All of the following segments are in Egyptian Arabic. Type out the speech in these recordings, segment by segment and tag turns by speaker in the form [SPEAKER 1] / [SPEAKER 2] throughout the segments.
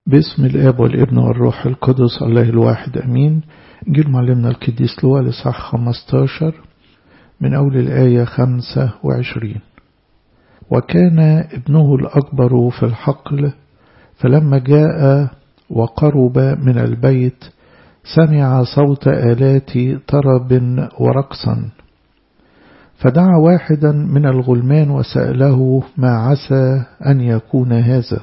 [SPEAKER 1] باسم الآب والابن والروح القدس الله الواحد أمين جيل معلمنا القديس لوقا لصح 15 من أول الآية 25 وكان ابنه الأكبر في الحقل فلما جاء وقرب من البيت سمع صوت آلات طرب ورقصا فدعا واحدا من الغلمان وسأله ما عسى أن يكون هذا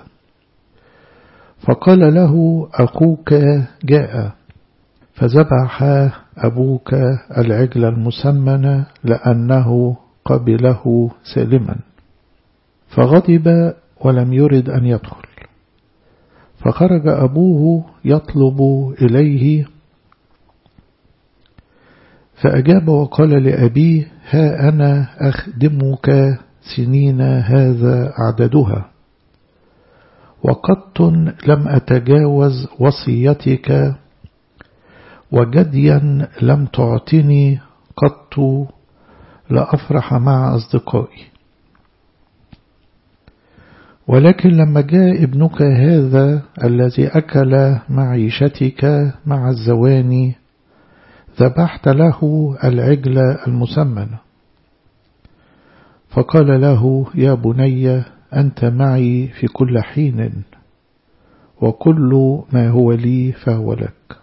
[SPEAKER 1] فقال له أخوك جاء فذبح أبوك العجل المسمن لأنه قبله سالما فغضب ولم يرد أن يدخل فخرج أبوه يطلب إليه فأجاب وقال لأبيه ها أنا أخدمك سنين هذا عددها وقط لم أتجاوز وصيتك وجديا لم تعطني قط لأفرح مع أصدقائي ولكن لما جاء ابنك هذا الذي أكل معيشتك مع الزواني ذبحت له العجل المسمن فقال له يا بني أنت معي في كل حين وكل ما هو لي فهو لك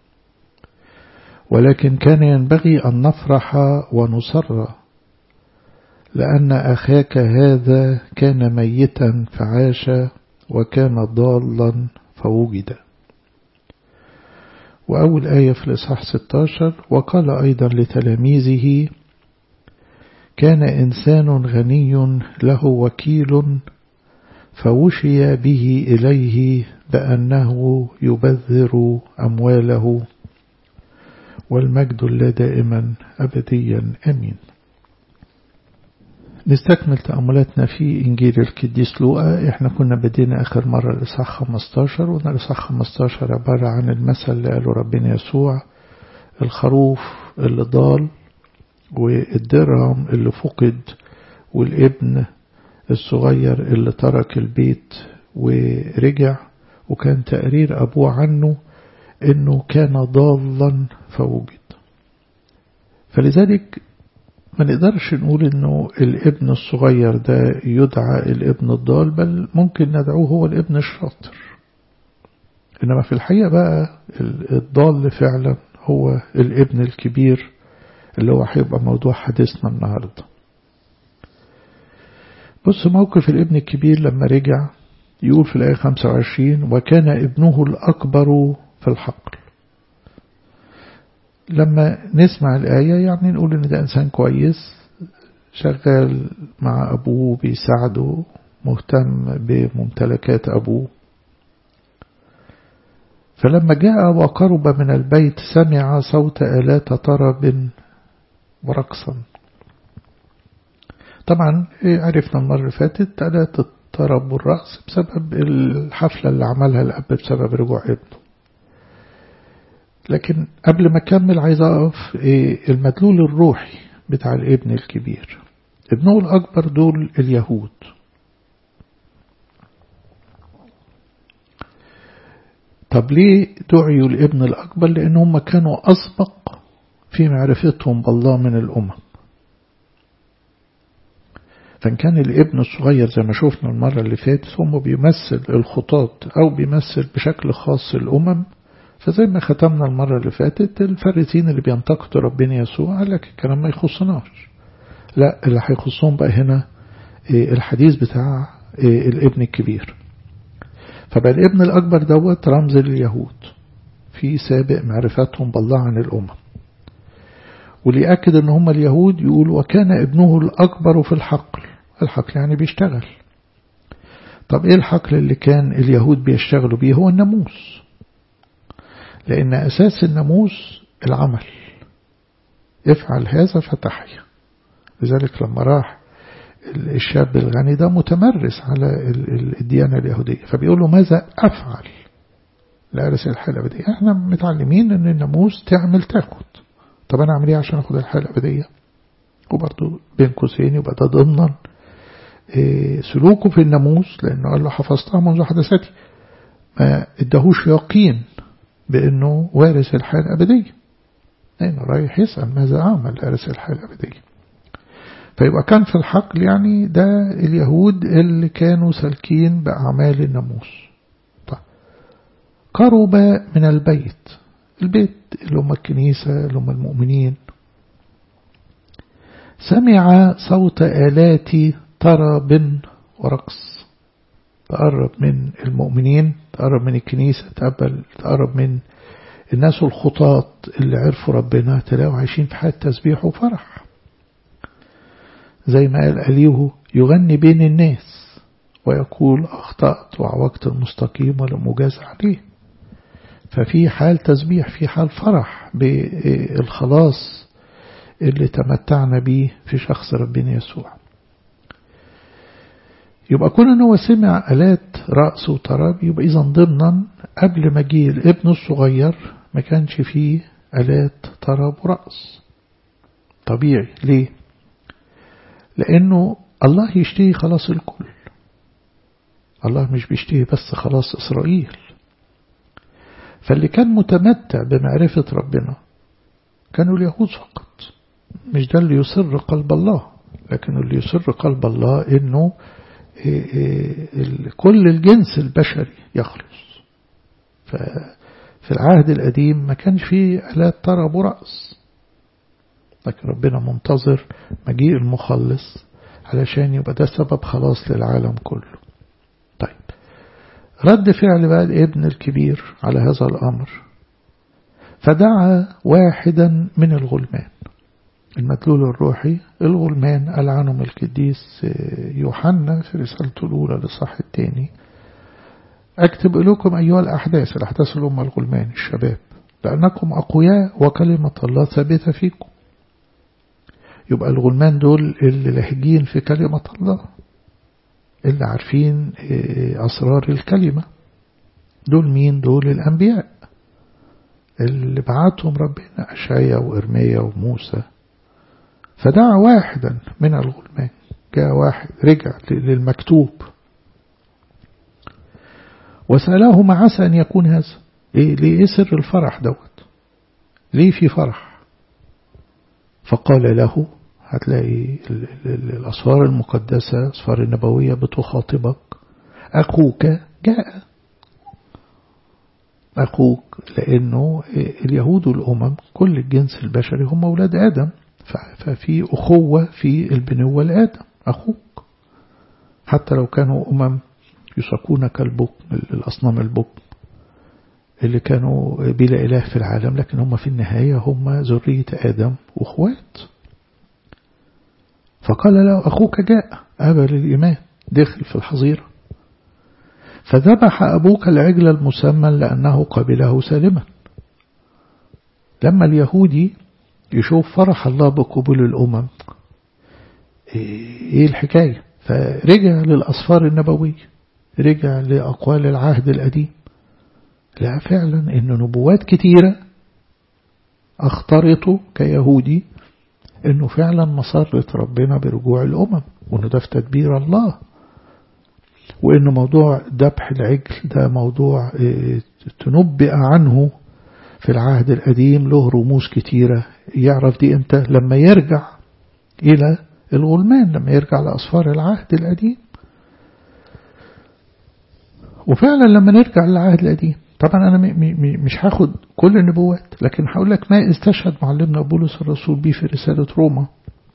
[SPEAKER 1] ولكن كان ينبغي أن نفرح ونصر لأن أخاك هذا كان ميتا فعاش وكان ضالا فوجد وأول آية في الإصحاح 16 وقال أيضا لتلاميذه كان إنسان غني له وكيل فوشي به إليه بأنه يبذر أمواله والمجد لا دائما أبديا أمين نستكمل تأملاتنا في إنجيل القديس لوقا إحنا كنا بدينا آخر مرة الإصحاح 15 وإن الإصحاح 15 عبارة عن المثل اللي قاله ربنا يسوع الخروف اللي ضال والدرهم اللي فقد والابن الصغير اللي ترك البيت ورجع وكان تقرير أبوه عنه إنه كان ضالا فوجد فلذلك ما نقدرش نقول إنه الابن الصغير ده يدعى الابن الضال بل ممكن ندعوه هو الابن الشاطر إنما في الحقيقة بقى الضال فعلا هو الابن الكبير اللي هو هيبقى موضوع حديثنا النهاردة بص موقف الابن الكبير لما رجع يقول في الآية 25 وكان ابنه الأكبر في الحقل لما نسمع الآية يعني نقول إن ده إنسان كويس شغال مع أبوه بيساعده مهتم بممتلكات أبوه فلما جاء وقرب من البيت سمع صوت آلات طرب ورقصا طبعا عرفنا المرة اللي فاتت آلات الطرب والرقص بسبب الحفلة اللي عملها الأب بسبب رجوع ابنه لكن قبل ما أكمل عايز أقف المدلول الروحي بتاع الابن الكبير ابنه الأكبر دول اليهود طب ليه دعيوا الابن الأكبر لأن هم كانوا أسبق في معرفتهم بالله من الأمم فإن كان الابن الصغير زي ما شفنا المرة اللي فاتت هم بيمثل الخطاط أو بيمثل بشكل خاص الأمم فزي ما ختمنا المرة اللي فاتت الفارسين اللي بينتقدوا ربنا يسوع قال لك الكلام ما يخصناش لا اللي هيخصهم بقى هنا الحديث بتاع الابن الكبير فبقى الابن الأكبر دوت رمز لليهود في سابق معرفتهم بالله عن الأمم وليأكد ان هم اليهود يقول وكان ابنه الأكبر في الحقل الحقل يعني بيشتغل طب ايه الحقل اللي كان اليهود بيشتغلوا بيه هو الناموس لأن أساس الناموس العمل افعل هذا فتحيا لذلك لما راح الشاب الغني ده متمرس على الديانة اليهودية فبيقول له ماذا أفعل لأرث الحياة الأبدية احنا متعلمين ان الناموس تعمل تاخد طب أنا أعمل إيه عشان أخد الحياة الأبدية وبرضه بين قوسين يبقى ده ضمنا سلوكه في الناموس لأنه قال له حفظتها منذ حدثتي ما ادهوش يقين بأنه وارث الحياة الأبدية لأنه رايح يسأل ماذا أعمل وارث الحياة الأبدية فيبقى كان في الحقل يعني ده اليهود اللي كانوا سالكين بأعمال الناموس طيب قرب من البيت البيت اللي هم الكنيسة اللي هم المؤمنين سمع صوت آلات طرب ورقص تقرب من المؤمنين تقرب من الكنيسة تقبل تقرب من الناس الخطاط اللي عرفوا ربنا تلاقوا عايشين في حياة تسبيح وفرح زي ما قال أليه يغني بين الناس ويقول أخطأت وعوجت المستقيم ولم أجاز عليه ففي حال تسبيح في حال فرح بالخلاص اللي تمتعنا به في شخص ربنا يسوع يبقى كون ان هو سمع آلات رأس وطراب يبقى إذا ضمنا قبل مجيء الابن الصغير ما كانش فيه آلات طرب ورأس طبيعي ليه لأنه الله يشتهي خلاص الكل الله مش بيشتهي بس خلاص إسرائيل فاللي كان متمتع بمعرفة ربنا كانوا اليهود فقط مش ده اللي يسر قلب الله لكن اللي يسر قلب الله انه كل الجنس البشري يخلص ففي العهد القديم ما كانش فيه آلات طرب ورأس لكن ربنا منتظر مجيء المخلص علشان يبقى ده سبب خلاص للعالم كله طيب رد فعل بقى الابن الكبير على هذا الأمر فدعا واحدا من الغلمان المدلول الروحي الغلمان قال عنهم القديس يوحنا في رسالته الأولى للصح الثاني أكتب لكم أيها الأحداث الأحداث اللي هم الغلمان الشباب لأنكم أقوياء وكلمة الله ثابتة فيكم يبقى الغلمان دول اللي لاهجين في كلمة الله اللي عارفين أسرار الكلمة دول مين دول الأنبياء اللي بعتهم ربنا أشعيا وإرميا وموسى فدعا واحدا من الغلمان جاء واحد رجع للمكتوب وسأله ما عسى أن يكون هذا إيه ليه سر الفرح دوت ليه في فرح فقال له هتلاقي الأسفار المقدسة الأسفار النبوية بتخاطبك أخوك جاء أخوك لأنه اليهود والأمم كل الجنس البشري هم أولاد آدم ففي أخوة في البنوة لآدم أخوك حتى لو كانوا أمم يسقون كالبكم الأصنام البكم اللي كانوا بلا إله في العالم لكن هم في النهاية هم ذرية آدم وأخوات فقال له أخوك جاء أبى للإيمان دخل في الحظيرة فذبح أبوك العجل المسمى لأنه قبله سالما لما اليهودي يشوف فرح الله بقبول الأمم إيه الحكاية فرجع للأصفار النبوية رجع لأقوال العهد القديم لا فعلا إن نبوات كتيرة أخترطه كيهودي إنه فعلا مسرة ربنا برجوع الأمم وإنه ده في تدبير الله وإنه موضوع ذبح العجل ده موضوع تنبئ عنه في العهد القديم له رموز كتيرة يعرف دي امتى لما يرجع إلى الغلمان لما يرجع لأصفار العهد القديم وفعلا لما نرجع للعهد القديم طبعا أنا مش هاخد كل النبوات لكن هقول لك ما استشهد معلمنا بولس الرسول بيه في رسالة روما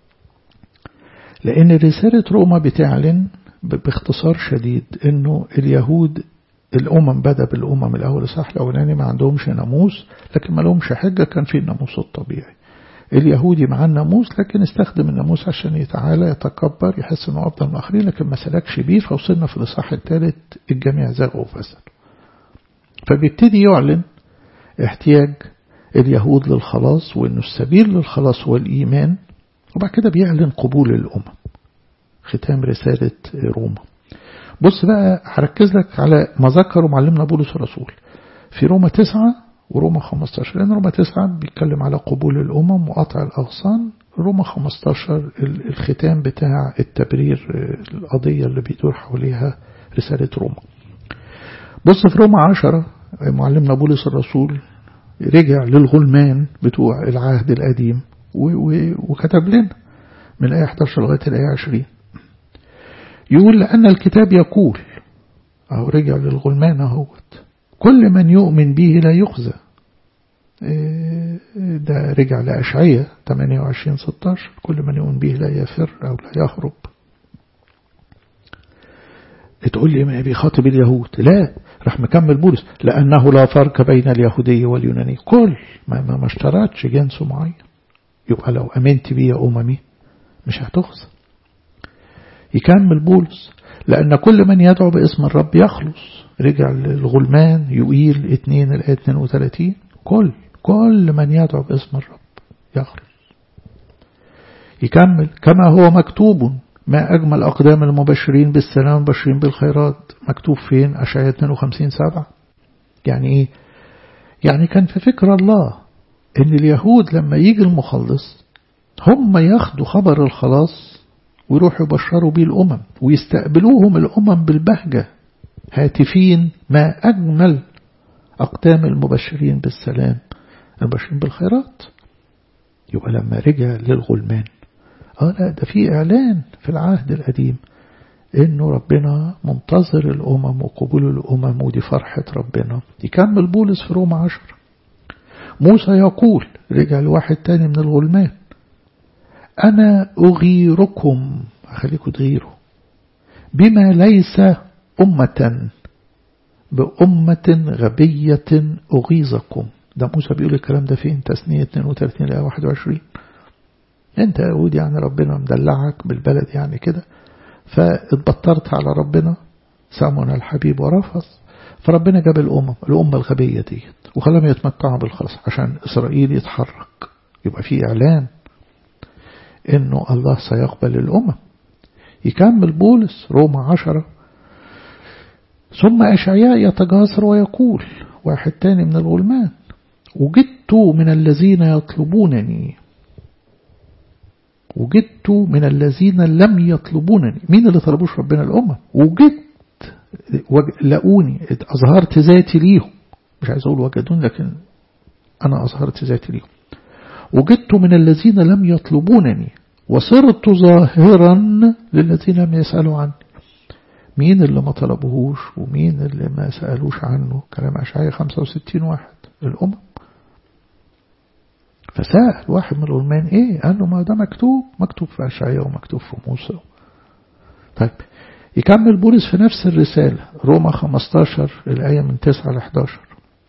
[SPEAKER 1] لأن رسالة روما بتعلن باختصار شديد انه اليهود الامم بدا بالامم الاول الصح الاولاني ما عندهمش ناموس لكن ما لهمش حجه كان في الناموس الطبيعي اليهودي مع الناموس لكن استخدم الناموس عشان يتعالى يتكبر يحس انه افضل من الاخرين لكن ما سلكش بيه فوصلنا في الاصحاح الثالث الجميع زاغوا وفسدوا فبيبتدي يعلن احتياج اليهود للخلاص وانه السبيل للخلاص هو الايمان وبعد كده بيعلن قبول الامم ختام رسالة روما بص بقى هركز لك على ما ذكره معلمنا بولس الرسول في روما تسعة وروما 15 لأن روما تسعة بيتكلم على قبول الأمم وقطع الأغصان روما 15 الختام بتاع التبرير القضية اللي بيدور حواليها رسالة روما بص في روما عشرة معلمنا بولس الرسول رجع للغلمان بتوع العهد القديم وكتب لنا من الآية 11 لغاية الآية 20 يقول لأن الكتاب يقول أو رجع للغلمان أهوت كل من يؤمن به لا يخزى ده رجع لأشعية 28 16 كل من يؤمن به لا يفر أو لا يهرب تقول لي ما بيخاطب اليهود لا راح مكمل بولس لأنه لا فرق بين اليهودي واليوناني كل ما, ما, ما اشترطش جنس معين يبقى لو أمنت بي يا أممي مش هتخزى يكمل بولس لأن كل من يدعو باسم الرب يخلص رجع للغلمان يقيل 2 الآية 32 كل كل من يدعو باسم الرب يخلص يكمل كما هو مكتوب ما أجمل أقدام المبشرين بالسلام المبشرين بالخيرات مكتوب فين أشعية 52 سبعة يعني إيه يعني كان في فكر الله إن اليهود لما يجي المخلص هم ياخدوا خبر الخلاص ويروحوا يبشروا بيه الأمم ويستقبلوهم الأمم بالبهجة هاتفين ما أجمل أقدام المبشرين بالسلام المبشرين بالخيرات يبقى لما رجع للغلمان اه لا ده في إعلان في العهد القديم إنه ربنا منتظر الأمم وقبول الأمم ودي فرحة ربنا يكمل بولس في روما عشر موسى يقول رجع لواحد تاني من الغلمان أنا أغيركم أخليكم تغيروا بما ليس أمة بأمة غبية أغيظكم ده موسى بيقول الكلام ده فين تسنية 32 لآية 21 انت يهود يعني ربنا مدلعك بالبلد يعني كده فاتبطرت على ربنا سامونا الحبيب ورفض فربنا جاب الأمم الأمة الغبية ديت وخلاهم يتمتعوا بالخلاص عشان إسرائيل يتحرك يبقى في إعلان إنه الله سيقبل الأمم يكمل بولس روما عشرة ثم أشعياء يتجاسر ويقول واحد تاني من الغلمان وجدت من الذين يطلبونني وجدت من الذين لم يطلبونني مين اللي طلبوش ربنا الأمة وجدت لقوني أظهرت ذاتي ليهم مش عايز أقول وجدون لكن أنا أظهرت ذاتي ليهم وجدت من الذين لم يطلبونني وصرت ظاهرا للذين لم يسألوا عني مين اللي ما طلبوهوش ومين اللي ما سألوش عنه كلام أشعية 65 واحد الأمم فسأل واحد من الغلمان ايه قال له ما ده مكتوب مكتوب في أشعية ومكتوب في موسى طيب يكمل بولس في نفس الرسالة روما 15 الآية من 9 ل 11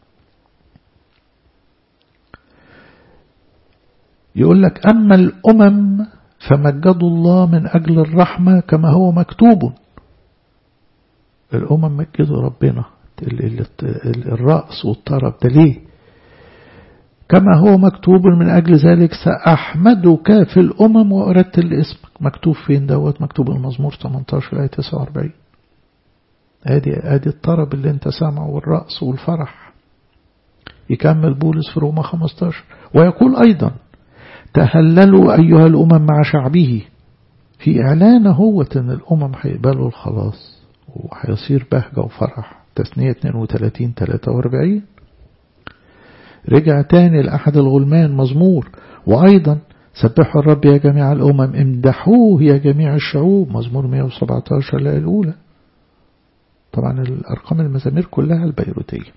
[SPEAKER 1] يقول لك أما الأمم فمجدوا الله من أجل الرحمة كما هو مكتوب الأمم مجدوا ربنا الرأس والطرب ده ليه كما هو مكتوب من أجل ذلك سأحمدك في الأمم وأرتل اسمك مكتوب فين دوت مكتوب المزمور 18 آية 49 ادي ادي الطرب اللي انت سامعه والرأس والفرح يكمل بولس في روما 15 ويقول أيضا تهللوا أيها الأمم مع شعبه في إعلان هو أن الأمم هيقبلوا الخلاص وهيصير بهجة وفرح تثنية 32 43 رجع تاني لأحد الغلمان مزمور وأيضا سبحوا الرب يا جميع الأمم امدحوه يا جميع الشعوب مزمور 117 الآية الأولى طبعا الأرقام المزامير كلها البيروتية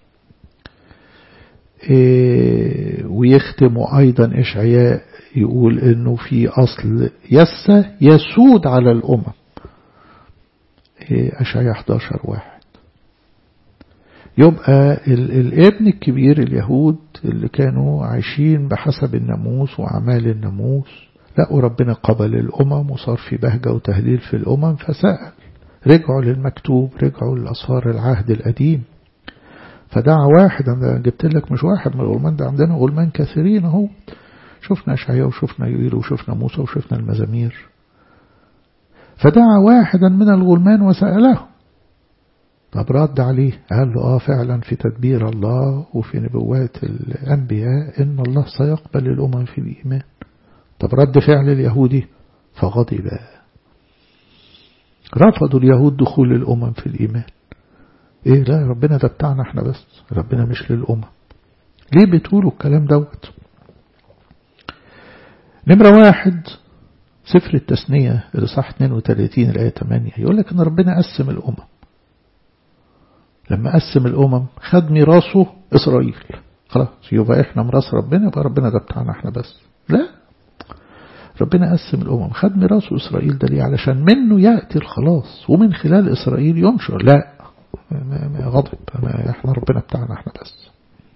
[SPEAKER 1] إيه ويختم أيضا إشعياء يقول إنه في أصل يسة يسود على الأمم إيه أشعياء 11 واحد يبقى الابن الكبير اليهود اللي كانوا عايشين بحسب الناموس وأعمال الناموس لقوا ربنا قبل الأمم وصار في بهجة وتهليل في الأمم فسأل رجعوا للمكتوب رجعوا للأصفار العهد القديم فدعا واحد أنا جبت لك مش واحد من الغلمان ده عندنا غلمان كثيرين اهو شفنا أشعياء وشفنا يويل وشفنا موسى وشفنا المزامير فدعا واحدا من الغلمان وسأله طب رد عليه قال له اه فعلا في تدبير الله وفي نبوات الأنبياء إن الله سيقبل الأمم في الإيمان طب رد فعل اليهودي فغضب رفضوا اليهود دخول الأمم في الإيمان ايه لا ربنا ده بتاعنا احنا بس ربنا مش للأمم ليه بتقولوا الكلام دوت نمرة واحد سفر التثنية الإصحاح 32 الآية 8 يقول لك إن ربنا قسم الأمم لما قسم الأمم خد ميراثه إسرائيل خلاص يبقى إحنا ميراث ربنا يبقى ربنا ده بتاعنا إحنا بس لا ربنا قسم الأمم خد ميراثه إسرائيل ده ليه علشان منه يأتي الخلاص ومن خلال إسرائيل ينشر لا غضب إحنا ربنا بتاعنا إحنا بس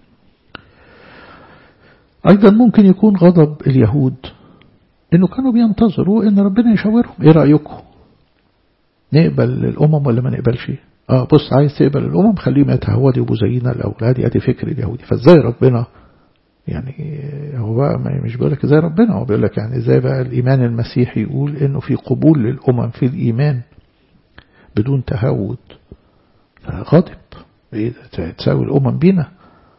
[SPEAKER 1] أيضا ممكن يكون غضب اليهود إنه كانوا بينتظروا إن ربنا يشاورهم إيه رأيكم نقبل الأمم ولا ما نقبلش اه بص عايز تقبل الأمم خليهم يتهودوا يبقوا زينا الأول ادي ادي فكر اليهودي فازاي ربنا يعني هو بقى مش بيقول لك ازاي ربنا هو بيقول لك يعني ازاي بقى الإيمان المسيحي يقول إنه في قبول للأمم في الإيمان بدون تهود غضب ايه ده تساوي الأمم بينا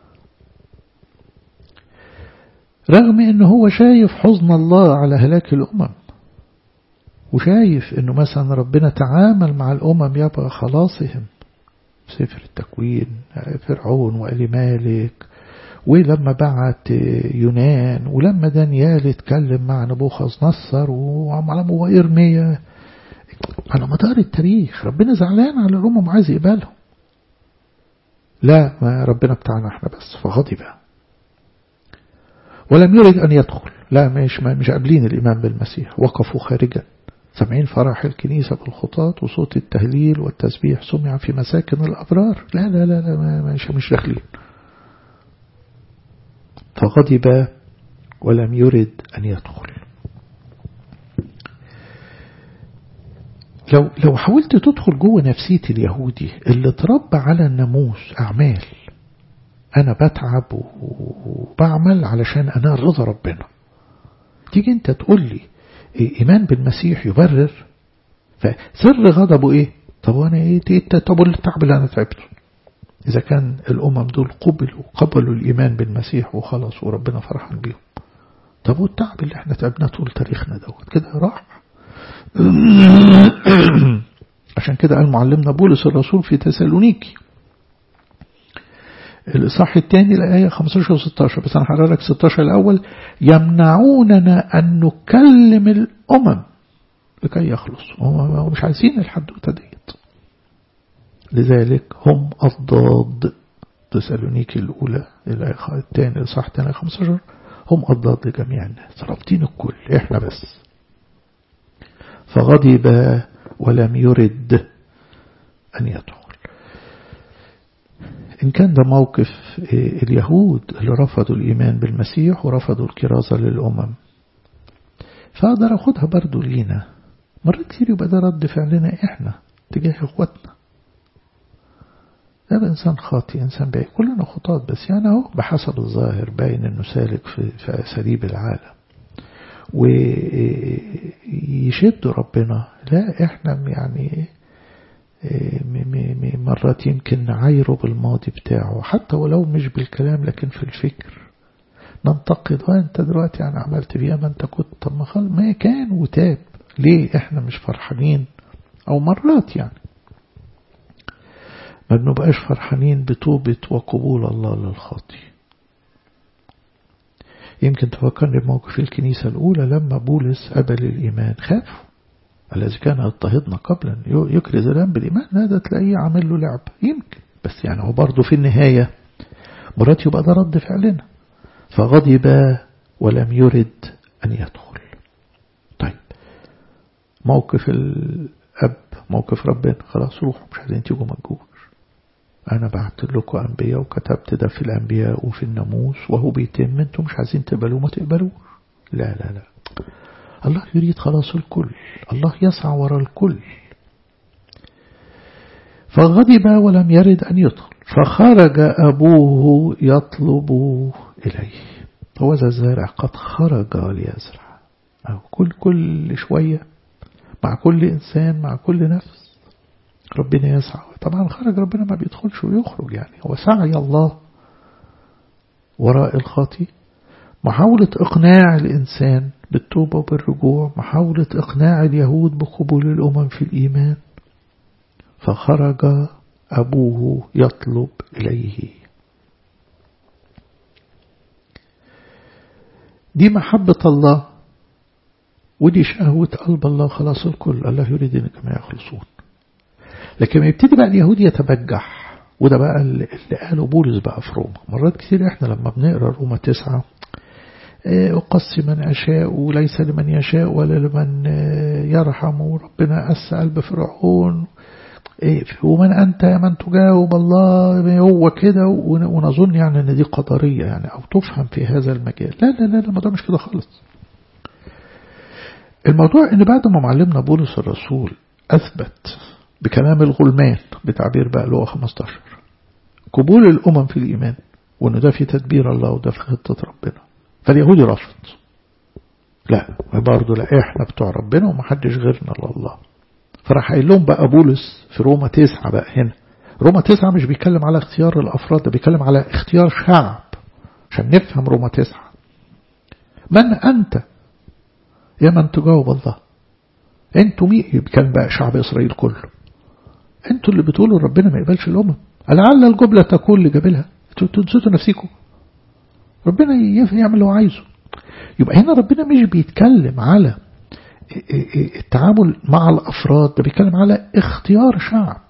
[SPEAKER 1] رغم انه هو شايف حزن الله على هلاك الأمم وشايف انه مثلا ربنا تعامل مع الأمم يبقى خلاصهم سفر التكوين فرعون وآل مالك ولما بعت يونان ولما دانيال اتكلم مع نبوخذ نصر وعلى إرميا على مدار التاريخ ربنا زعلان على الأمم عايز يقبلهم لا ما ربنا بتاعنا احنا بس فغضب ولم يرد أن يدخل لا مش مش قابلين الإيمان بالمسيح وقفوا خارجا سامعين فرح الكنيسة بالخطاط وصوت التهليل والتسبيح سمع في مساكن الأبرار لا لا لا, لا مش مش داخلين فغضب ولم يرد أن يدخل لو لو حاولت تدخل جوه نفسية اليهودي اللي اتربى على الناموس أعمال أنا بتعب وبعمل علشان أنا رضا ربنا تيجي أنت تقول لي إيمان بالمسيح يبرر فسر غضبه إيه طب أنا إيه طب التعب اللي أنا تعبته إذا كان الأمم دول قبلوا قبلوا الإيمان بالمسيح وخلص وربنا فرحان بيهم طب والتعب اللي احنا تعبناه طول تاريخنا دوت كده راح عشان كده قال معلمنا بولس الرسول في تسالونيكي الإصحاح الثاني الآية 15 و 16 بس أنا هقرا لك 16 الأول يمنعوننا أن نكلم الأمم لكي يخلص هم مش عايزين الحدوتة ديت لذلك هم أضداد تسالونيكي الأولى الآية الثاني الإصحاح الثاني 15 هم أضداد لجميع الناس رابطين الكل إحنا بس فغضب ولم يرد أن يدخل إن كان ده موقف اليهود اللي رفضوا الإيمان بالمسيح ورفضوا الكرازة للأمم فأقدر أخدها برضو لينا مرات كتير يبقى ده رد فعلنا إحنا تجاه إخواتنا ده إنسان خاطي إنسان باين كلنا خطاط بس يعني أهو بحسب الظاهر باين إنه سالك في, في أساليب العالم ويشد ربنا لا إحنا يعني مرات يمكن نعايره بالماضي بتاعه حتى ولو مش بالكلام لكن في الفكر ننتقد وانت دلوقتي يعني عملت فيها ما انت كنت طب ما خل ما كان وتاب ليه احنا مش فرحانين او مرات يعني ما بنبقاش فرحانين بتوبة وقبول الله للخاطي يمكن تفكرني بموقف الكنيسة الأولى لما بولس قبل الإيمان خافوا الذي كان يضطهدنا قبلا يكرز الآن بالإيمان هذا تلاقيه عامل له لعب يمكن بس يعني هو برضه في النهاية مرات يبقى ده رد فعلنا فغضب ولم يرد أن يدخل طيب موقف الأب موقف ربنا خلاص روحوا مش عايزين تيجوا ما تجوش أنا بعت لكم أنبياء وكتبت ده في الأنبياء وفي الناموس وهو بيتم أنتم مش عايزين تقبلوا ما تقبلوش لا لا لا الله يريد خلاص الكل الله يسعى وراء الكل فغضب ولم يرد أن يدخل فخرج أبوه يطلب إليه هو ذا الزارع قد خرج ليزرع أو كل كل شوية مع كل إنسان مع كل نفس ربنا يسعى طبعا خرج ربنا ما بيدخلش ويخرج يعني هو سعي الله وراء الخاطي محاولة إقناع الإنسان بالتوبة وبالرجوع محاولة إقناع اليهود بقبول الأمم في الإيمان فخرج أبوه يطلب إليه دي محبة الله ودي شهوة قلب الله خلاص الكل الله يريد أن الجميع يخلصون لكن يبتدي بقى اليهود يتبجح وده بقى اللي قاله بولس بقى في روما مرات كتير احنا لما بنقرا روما تسعة أقصي من أشاء وليس لمن يشاء ولا لمن يرحم وربنا أس قلب فرعون ومن أنت من تجاوب الله هو كده ونظن يعني أن دي قدرية يعني أو تفهم في هذا المجال لا لا لا الموضوع مش كده خالص الموضوع أن بعد ما معلمنا بولس الرسول أثبت بكلام الغلمان بتعبير بقى لغة 15 قبول الأمم في الإيمان وأنه ده في تدبير الله وده في خطة ربنا فاليهودي رفض لا برضه لا احنا بتوع ربنا ومحدش غيرنا لله فراح قايل لهم بقى بولس في روما تسعة بقى هنا روما تسعة مش بيتكلم على اختيار الأفراد ده بيتكلم على اختيار شعب عشان نفهم روما تسعة من أنت يا من تجاوب الله انتوا مين بيتكلم بقى شعب إسرائيل كله انتوا اللي بتقولوا ربنا ما يقبلش الأمم لعل الجبلة تكون لجبلها انتوا نسيتوا نفسيكم ربنا يعمل اللي هو عايزه يبقى هنا ربنا مش بيتكلم على التعامل مع الأفراد ده بيتكلم على اختيار شعب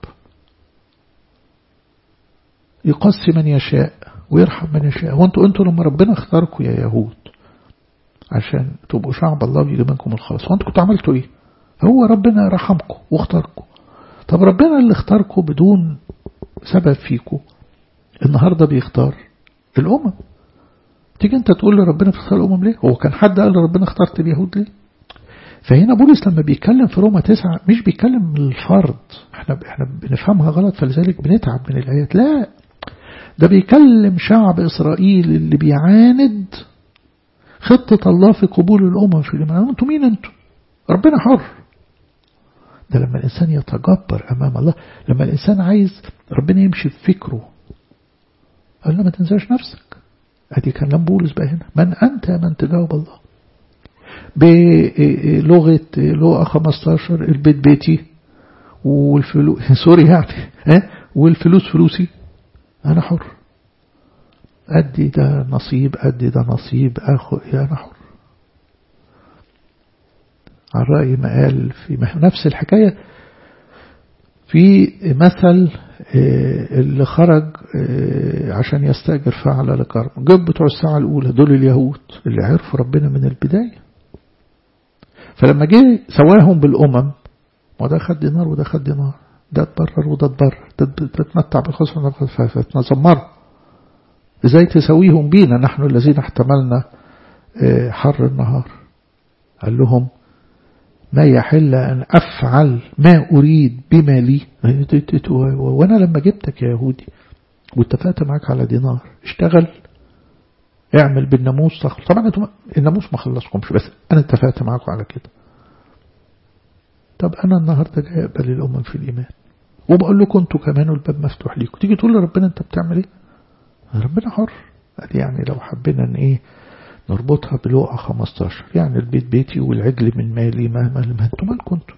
[SPEAKER 1] يقصي من يشاء ويرحم من يشاء هو انتوا انتوا لما ربنا اختاركم يا يهود عشان تبقوا شعب الله ويجي منكم الخلاص هو انتوا كنتوا عملتوا ايه هو ربنا رحمكم واختاركم طب ربنا اللي اختاركم بدون سبب فيكم النهارده بيختار الامم تيجي انت تقول لربنا تختار الامم ليه هو كان حد قال لربنا اخترت اليهود ليه فهنا بولس لما بيتكلم في روما تسعة مش بيتكلم من الفرد احنا احنا بنفهمها غلط فلذلك بنتعب من الآيات لا ده بيكلم شعب إسرائيل اللي بيعاند خطة الله في قبول الأمم في الإيمان انتوا مين انتوا ربنا حر ده لما الإنسان يتجبر أمام الله لما الإنسان عايز ربنا يمشي في فكره قال له ما تنساش نفسك ادي كلام بولس بقى هنا من أنت من تجاوب الله بلغة لغة 15 البيت بيتي والفلوس سوري يعني ها والفلوس فلوسي أنا حر أدي ده نصيب أدي ده نصيب أخو أنا حر على رأي ما قال في نفس الحكاية في مثل اللي خرج عشان يستأجر فعل لكرم جاب بتوع الساعة الأولى دول اليهود اللي عرفوا ربنا من البداية فلما جه سواهم بالأمم وده خد دينار وده خد دينار ده اتبرر وده اتبرر ده تتمتع بالخصم فتنظمر ازاي تسويهم بينا نحن الذين احتملنا حر النهار قال لهم ما يحل أن أفعل ما أريد بما لي وأنا لما جبتك يا يهودي واتفقت معاك على دينار اشتغل اعمل بالناموس تخلص طبعا انتم الناموس ما خلصكمش بس انا اتفقت معاكم على كده طب انا النهارده جاي اقبل الامم في الايمان وبقول لكم انتوا كمان الباب مفتوح ليكم تيجي تقول لربنا انت بتعمل ايه ربنا حر يعني لو حبينا ان ايه نربطها بلوقا 15 يعني البيت بيتي والعجل من مالي مهما ما انتم مالكم انتم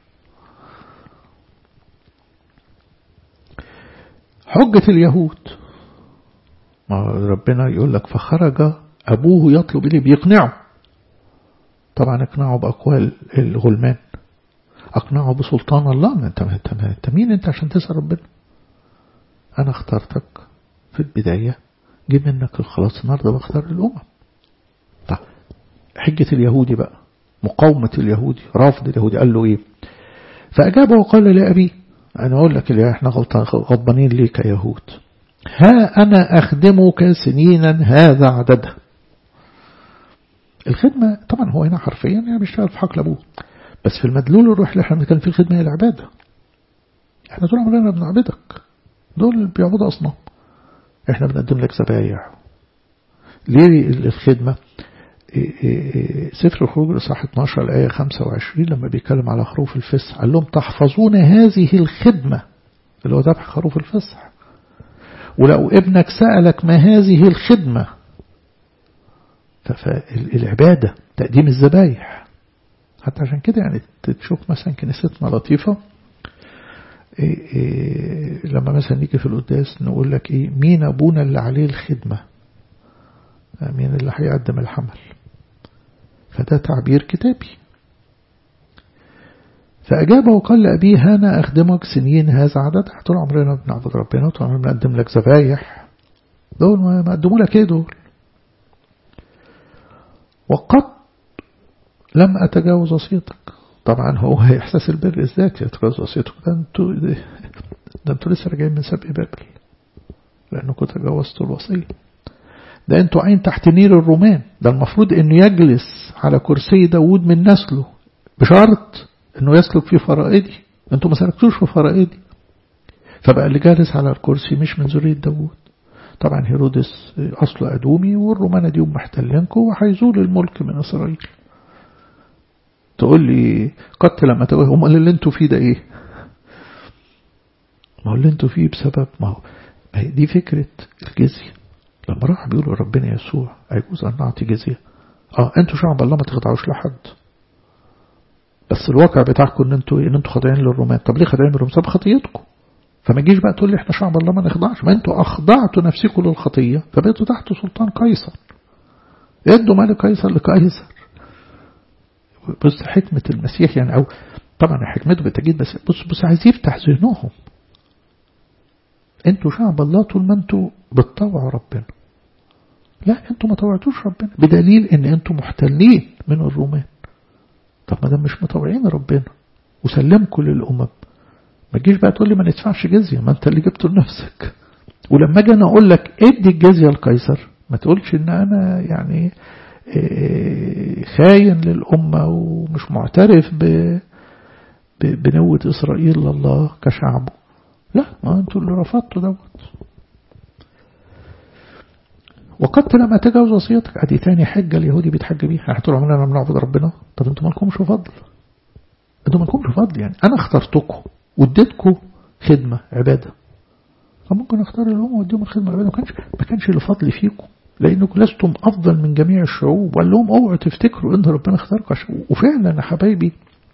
[SPEAKER 1] حجة اليهود ما ربنا يقول لك فخرج أبوه يطلب إليه بيقنعه طبعا اقنعه بأقوال الغلمان أقنعه بسلطان الله انت, انت, انت مين انت عشان تسأل ربنا أنا اخترتك في البداية جه منك الخلاص النهارده بختار الأمم طيب حجة اليهودي بقى مقاومة اليهودي رافض اليهودي قال له إيه فأجابه وقال لأبي أنا أقول لك اللي احنا غضبانين ليك يا يهود ها أنا أخدمك سنينا هذا عددها الخدمة طبعا هو هنا حرفيا يعني بيشتغل في حقل أبوه بس في المدلول الروح اللي احنا بنتكلم فيه الخدمة هي العبادة احنا طول عمرنا بنعبدك دول بيعبدوا أصنام احنا بنقدم لك ذبايح ليه الخدمة سفر الخروج الإصحاح 12 الآية 25 لما بيتكلم على خروف الفسح قال لهم تحفظون هذه الخدمة اللي هو ذبح خروف الفسح ولو ابنك سألك ما هذه الخدمة فالعبادة تقديم الذبايح حتى عشان كده يعني تشوف مثلا كنيستنا لطيفة إيه إيه لما مثلا نيجي في القداس نقول لك إيه مين أبونا اللي عليه الخدمة مين اللي هيقدم الحمل فده تعبير كتابي فأجاب وقال لأبيه أنا أخدمك سنين هذا عدد طول عمرنا بنعبد ربنا طول عمرنا بنقدم لك ذبايح دول ما قدموا لك ايه دول وقد لم أتجاوز وصيتك طبعا هو إحساس البر الذاتي يتجاوز وصيتك ده انتوا ده انتوا لسه راجعين من سبق بابل لأنكم تجاوزتوا الوصية ده انتوا عين تحت نير الرومان ده المفروض انه يجلس على كرسي داود من نسله بشرط انه يسلك في فرائدي انتوا ما سلكتوش في فرائدي فبقى اللي جالس على الكرسي مش من ذرية داود طبعا هيرودس أصله أدومي والرومان دي محتلينكم وهيزول الملك من إسرائيل تقول لي قتل لما تقول هم اللي انتوا فيه ده ايه ما هو اللي انتوا فيه بسبب ما هو ما هي دي فكرة الجزية لما راح بيقولوا ربنا يسوع هيجوز أن نعطي جزية اه انتوا شعب الله ما تخضعوش لحد بس الواقع بتاعكم ان انتوا ان انتوا خاضعين للرومان طب ليه خاضعين للرومان بسبب خطيتكم فما تجيش بقى تقول لي احنا شعب الله ما نخضعش ما انتوا اخضعتوا نفسكم للخطيه فبقيتوا تحت سلطان قيصر ادوا مال قيصر لقيصر بص حكمة المسيح يعني او طبعا حكمته بالتأكيد بس بص بص عايز يفتح ذهنهم انتوا شعب الله طول ما انتوا بتطوعوا ربنا لا انتوا ما طوعتوش ربنا بدليل ان انتوا محتلين من الرومان طب ما دام مش مطوعين ربنا وسلمكم للأمم ما تجيش بقى تقول لي ما ندفعش جزية ما انت اللي جبته لنفسك ولما اجي انا اقول لك ادي الجزية لقيصر ما تقولش ان انا يعني خاين للأمة ومش معترف بنوة إسرائيل لله كشعبه لا ما انتوا اللي رفضتوا دوت وقد لما تجاوز وصيتك ادي تاني حجة اليهودي بيتحج بيها احنا طول عمرنا بنعبد ربنا طب انتوا مالكمش فضل انتوا مالكمش فضل يعني انا اخترتكم واديتكم خدمة عبادة فممكن اختار الأمة واديهم الخدمة العبادة ما كانش ما كانش لفضل فيكم لأنكم لستم أفضل من جميع الشعوب وقال لهم اوعوا تفتكروا إن ربنا اختاركم وفعلا يا حبايبي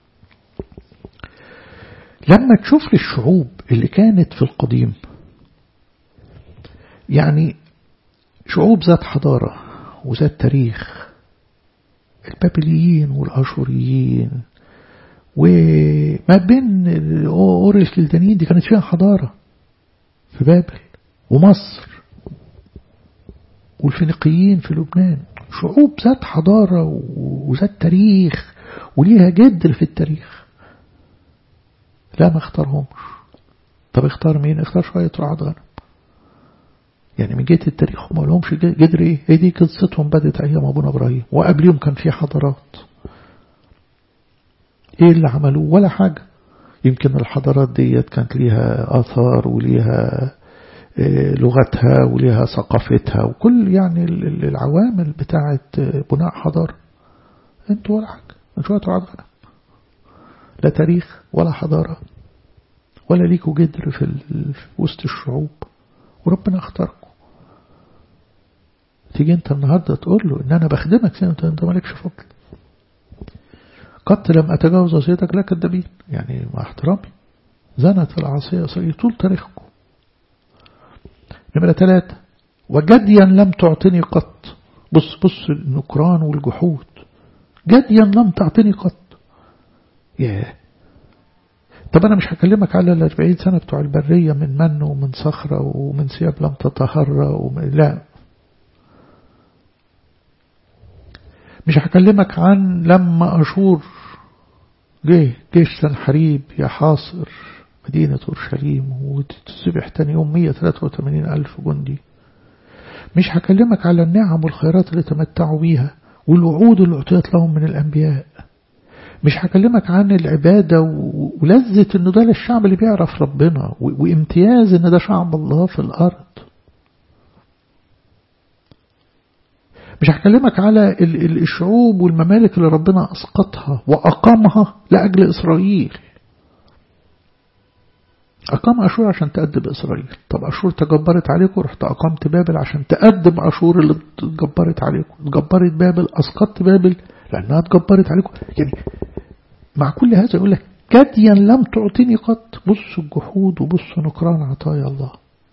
[SPEAKER 1] لما تشوف الشعوب اللي كانت في القديم يعني شعوب ذات حضارة وذات تاريخ البابليين والأشوريين وما بين أور الكلدانيين دي كانت فيها حضارة في بابل ومصر والفينيقيين في لبنان شعوب ذات حضارة وذات تاريخ وليها جدر في التاريخ لا ما اختارهمش طب اختار مين اختار شوية رعاة غنم يعني من جهة التاريخ ما لهمش جدر ايه هي دي قصتهم بدت ايام ابونا ابراهيم وقبليهم كان في حضارات ايه اللي عملوه ولا حاجة يمكن الحضارات ديت كانت ليها آثار وليها لغتها وليها ثقافتها وكل يعني العوامل بتاعة بناء حضارة انتوا ولا حاجة انتوا شوية رعاة غنم لا تاريخ ولا حضارة ولا ليكوا جدر في, في وسط الشعوب وربنا اختاركم تيجي انت النهاردة تقول له ان انا بخدمك سنة انت مالكش فضل قد لم اتجاوز وصيتك لا كدابين يعني مع احترامي زنت العصية صية طول تاريخكم نمرة ثلاثة وجديا لم تعطني قط بص بص النكران والجحود جديا لم تعطني قط ياه طب أنا مش هكلمك على الأربعين سنة بتوع البرية من من ومن صخرة ومن ثياب لم تطهر ومن لا مش هكلمك عن لما أشور جه جيش سنحريب يا حاصر مدينة أورشليم وتسبح تاني يوم 183 ألف جندي مش هكلمك على النعم والخيرات اللي تمتعوا بيها والوعود اللي أعطيت لهم من الأنبياء مش هكلمك عن العبادة ولذة انه ده الشعب اللي بيعرف ربنا وامتياز ان ده شعب الله في الارض مش هكلمك على الشعوب والممالك اللي ربنا اسقطها واقامها لاجل اسرائيل أقام أشور عشان تأدب إسرائيل طب أشور تجبرت عليكم رحت أقمت بابل عشان تأدب أشور اللي تجبرت عليكم تجبرت بابل أسقطت بابل لأنها تجبرت عليكم يعني مع كل هذا يقول لك جديا لم تعطيني قط بص الجحود وبص نكران عطايا الله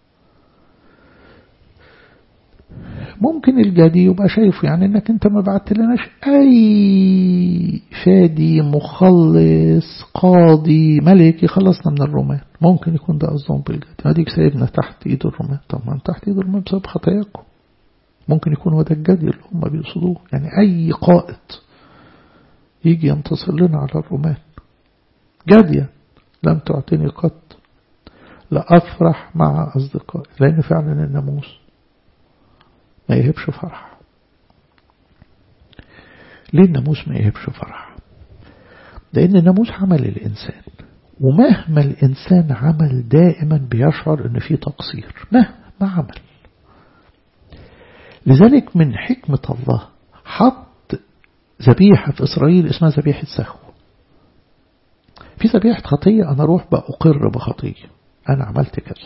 [SPEAKER 1] ممكن الجدي يبقى شايفه يعني انك انت ما بعت لناش اي فادي مخلص قاضي ملك يخلصنا من الرومان ممكن يكون ده قصدهم بالجدي هديك سايبنا تحت ايد الرومان طب ما تحت ايد الرومان بسبب خطاياكم ممكن يكون هو ده الجدي اللي هم بيقصدوه يعني اي قائد يجي ينتصر لنا على الرومان جديا لم تعطيني قط لأفرح مع أصدقائي لأن فعلا الناموس ما يهبش فرح ليه الناموس ما يهبش فرح لأن الناموس عمل الإنسان ومهما الإنسان عمل دائما بيشعر أن في تقصير مهما عمل لذلك من حكمة الله حط ذبيحة في إسرائيل اسمها ذبيحة سهو في ذبيحة خطية أنا أروح بأقر بخطية أنا عملت كذا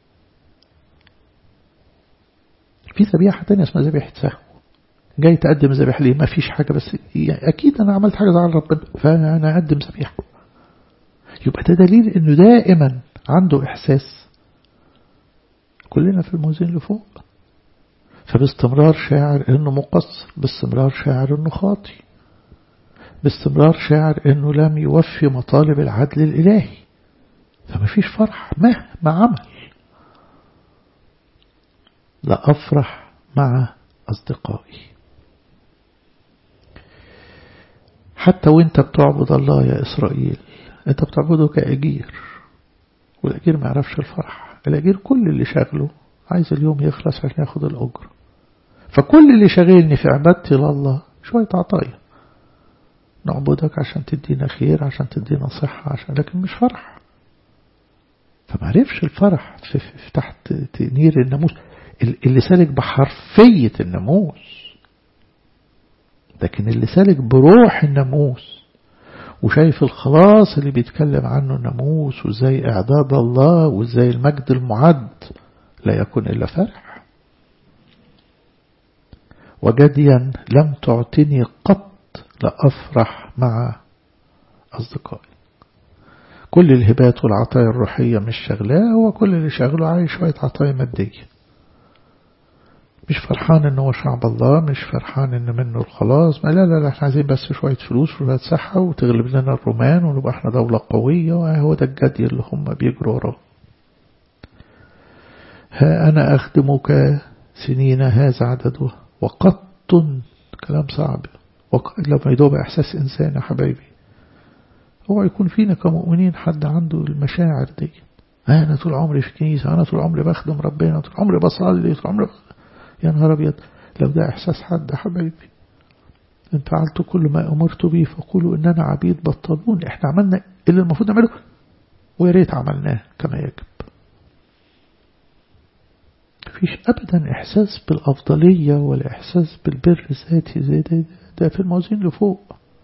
[SPEAKER 1] في ذبيحة تانية اسمها ذبيحة سهو جاي تقدم ذبيحة ليه ما فيش حاجة بس يعني أكيد أنا عملت حاجة زعل ربنا فأنا أقدم ذبيحة يبقى ده دليل إنه دائما عنده إحساس كلنا في الموازين اللي فوق فباستمرار شاعر إنه مقصر باستمرار شاعر إنه خاطي باستمرار شاعر إنه لم يوفي مطالب العدل الإلهي فما فيش فرح مهما عمل لا أفرح مع أصدقائي حتى وانت بتعبد الله يا إسرائيل انت بتعبده كأجير والأجير ما يعرفش الفرح الأجير كل اللي شغله عايز اليوم يخلص عشان ياخد الأجر فكل اللي شغلني في عبادتي لله شوية عطايا نعبدك عشان تدينا خير عشان تدينا صحة عشان لكن مش فرح فمعرفش الفرح في, في, في تحت نير الناموس اللي سالك بحرفية الناموس لكن اللي سالك بروح الناموس وشايف الخلاص اللي بيتكلم عنه الناموس وازاي اعداد الله وازاي المجد المعد لا يكون الا فرح وجديا لم تعطني قط لأفرح مع أصدقائي كل الهبات والعطايا الروحية مش شغلاه هو كل اللي شغله عايش شوية عطايا مادية مش فرحان ان هو شعب الله مش فرحان ان منه الخلاص ما لا لا لا احنا عايزين بس شوية فلوس وشوية صحة وتغلب لنا الرومان ونبقى احنا دولة قوية وهو ده الجدي اللي هم بيجروا وراه ها أنا أخدمك سنين هذا عددها وقط كلام صعب لما يدوب إحساس إنسان يا حبايبي هو يكون فينا كمؤمنين حد عنده المشاعر دي أنا طول عمري في كنيسة أنا طول عمري بخدم ربنا طول عمري بصلي طول عمري يا نهار أبيض لو ده إحساس حد يا حبايبي إن فعلت كل ما أمرت به فقولوا إننا عبيد بطلون إحنا عملنا اللي المفروض نعمله ويا ريت عملناه كما يجب فيش أبدا إحساس بالأفضلية ولا إحساس بالبر الذاتي زي ده, ده في الموازين اللي فوق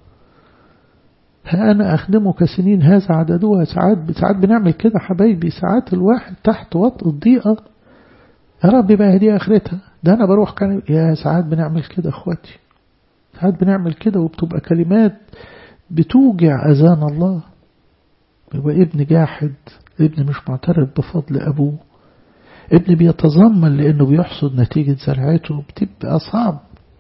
[SPEAKER 1] ها أنا أخدمك سنين هذا عددها ساعات ساعات بنعمل كده حبايبي ساعات الواحد تحت وطء الضيقة يا رب بقى دي آخرتها ده أنا بروح كان يا ساعات بنعمل كده أخواتي ساعات بنعمل كده وبتبقى كلمات بتوجع أذان الله يبقى ابن جاحد ابن مش معترف بفضل أبوه ابن بيتذمر لأنه بيحصد نتيجة زرعته بتبقى صعب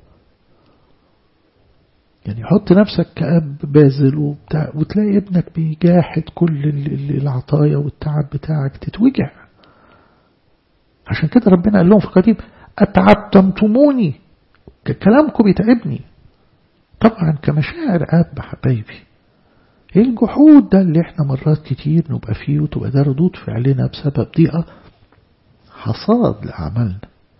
[SPEAKER 1] يعني حط نفسك كأب باذل وبتاع وتلاقي ابنك بيجاحد كل العطايا والتعب بتاعك تتوجع عشان كده ربنا قال لهم في القديم أتعبتمتموني كلامكم بيتعبني طبعا كمشاعر أب حبايبي الجحود ده اللي احنا مرات كتير نبقى فيه وتبقى ده ردود فعلنا بسبب ضيقة حصاد لأعمالنا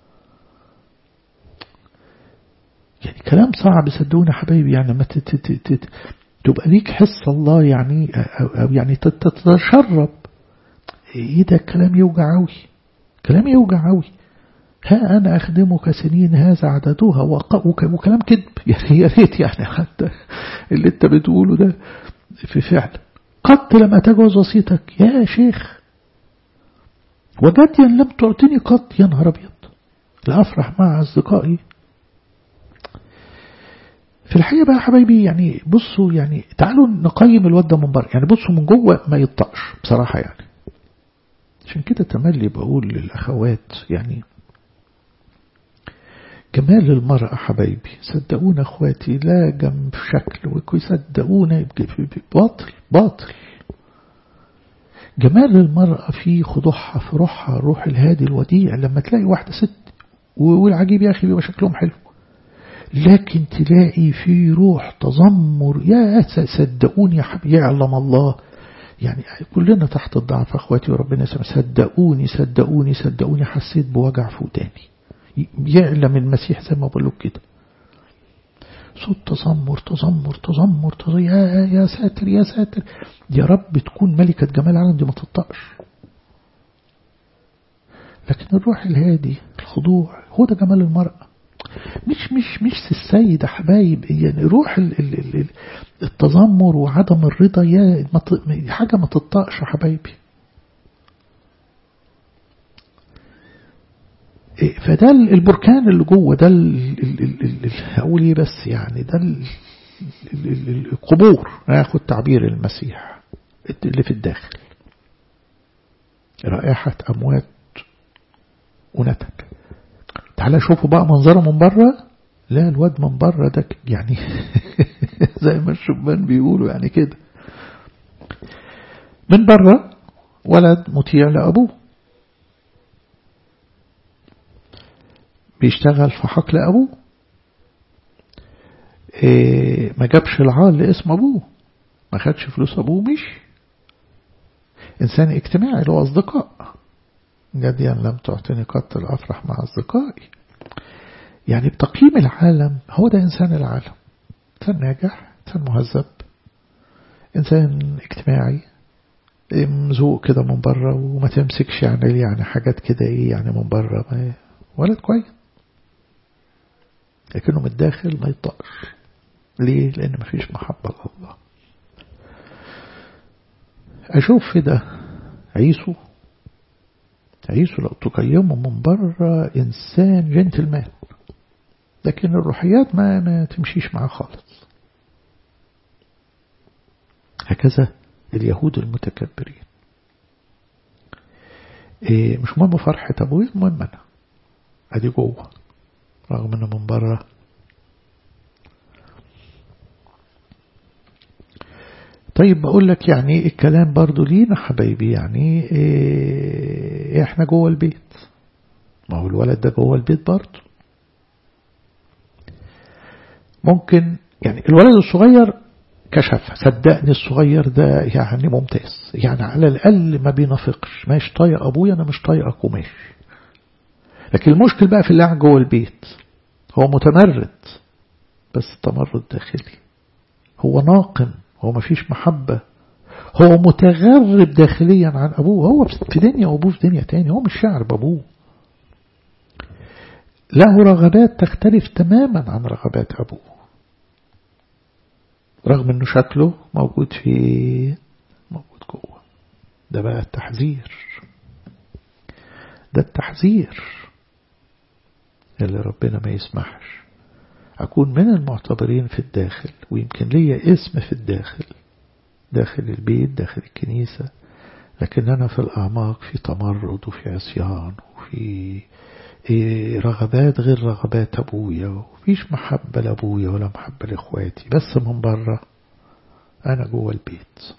[SPEAKER 1] يعني كلام صعب صدقونا حبايبي يعني ما تبقى ليك حس الله يعني أو يعني تتشرب ايه ده الكلام يوجع قوي كلام يوجع قوي ها أنا أخدمك سنين هذا عددها وكلام كذب يعني يا ريت يعني حتى اللي أنت بتقوله ده في فعل قط لم أتجوز وصيتك يا شيخ وجديا لم تعطيني قط يا نهار أبيض لأفرح مع أصدقائي في الحقيقة بقى يا حبايبي يعني بصوا يعني تعالوا نقيم الواد ده من بره يعني بصوا من جوه ما يطقش بصراحة يعني عشان كده تملي بقول للأخوات يعني جمال المرأة حبايبي صدقونا اخواتي لا جنب شكل ويصدقونا باطل باطل جمال المرأة في خضوعها في روحها الروح الهادي الوديع لما تلاقي واحدة ست والعجيب يا أخي بيبقى شكلهم حلو لكن تلاقي في روح تذمر يا صدقوني يا حبيبي يعلم الله يعني كلنا تحت الضعف اخواتي وربنا يسمع صدقوني صدقوني صدقوني حسيت بوجع في وداني يعلم المسيح زي ما بقول كده صوت تذمر تذمر تذمر تذمر يا يا ساتر يا ساتر يا رب تكون ملكة جمال العالم دي ما تطقش لكن الروح الهادي الخضوع هو ده جمال المرأة مش مش مش السيد حبايب يعني روح التذمر وعدم الرضا يا حاجة ما تطقش يا حبايبي فده البركان اللي جوه ده هقول ايه بس يعني ده القبور هاخد تعبير المسيح اللي في الداخل رائحة أموات ونتن تعالى شوفوا بقى منظره من بره لا الواد من بره ده يعني زي ما الشبان بيقولوا يعني كده من بره ولد مطيع لأبوه بيشتغل في حقل أبوه إيه ما جابش العار لاسم أبوه ما خدش فلوس أبوه مشي إنسان اجتماعي له أصدقاء جديا لم تعطيني قط الأفرح مع أصدقائي يعني بتقييم العالم هو ده إنسان العالم إنسان ناجح إنسان مهذب إنسان اجتماعي مزوق كده من بره وما تمسكش يعني يعني حاجات كده ايه يعني من بره ولد كويس لكنه من الداخل ما يطقش ليه لأن مفيش محبة لله أشوف في ده عيسو عيسو لو تقيمه من بره إنسان جنتلمان لكن الروحيات ما, ما تمشيش معاه خالص هكذا اليهود المتكبرين إيه مش مهم فرحة أبوي المهم أنا أدي جوه رغم أنه من بره طيب بقول لك يعني الكلام برضو لينا حبايبي يعني إيه احنا جوه البيت ما هو الولد ده جوه البيت برضو ممكن يعني الولد الصغير كشف صدقني الصغير ده يعني ممتاز يعني على الأقل ما بينافقش ماشي طايق أبويا أنا مش طايقك وماشي لكن المشكل بقى في اللي قاعد جوه البيت هو متمرد بس تمرد داخلي هو ناقم هو ما فيش محبة هو متغرب داخليا عن أبوه هو في دنيا وأبوه في دنيا تاني هو مش شاعر بأبوه له رغبات تختلف تماما عن رغبات أبوه رغم أنه شكله موجود في موجود جوه ده بقى التحذير ده التحذير اللي ربنا ما يسمحش أكون من المعتبرين في الداخل ويمكن لي اسم في الداخل داخل البيت داخل الكنيسة لكن أنا في الأعماق في تمرد وفي عصيان وفي رغبات غير رغبات أبويا وفيش محبة لأبويا ولا محبة لإخواتي بس من بره أنا جوه البيت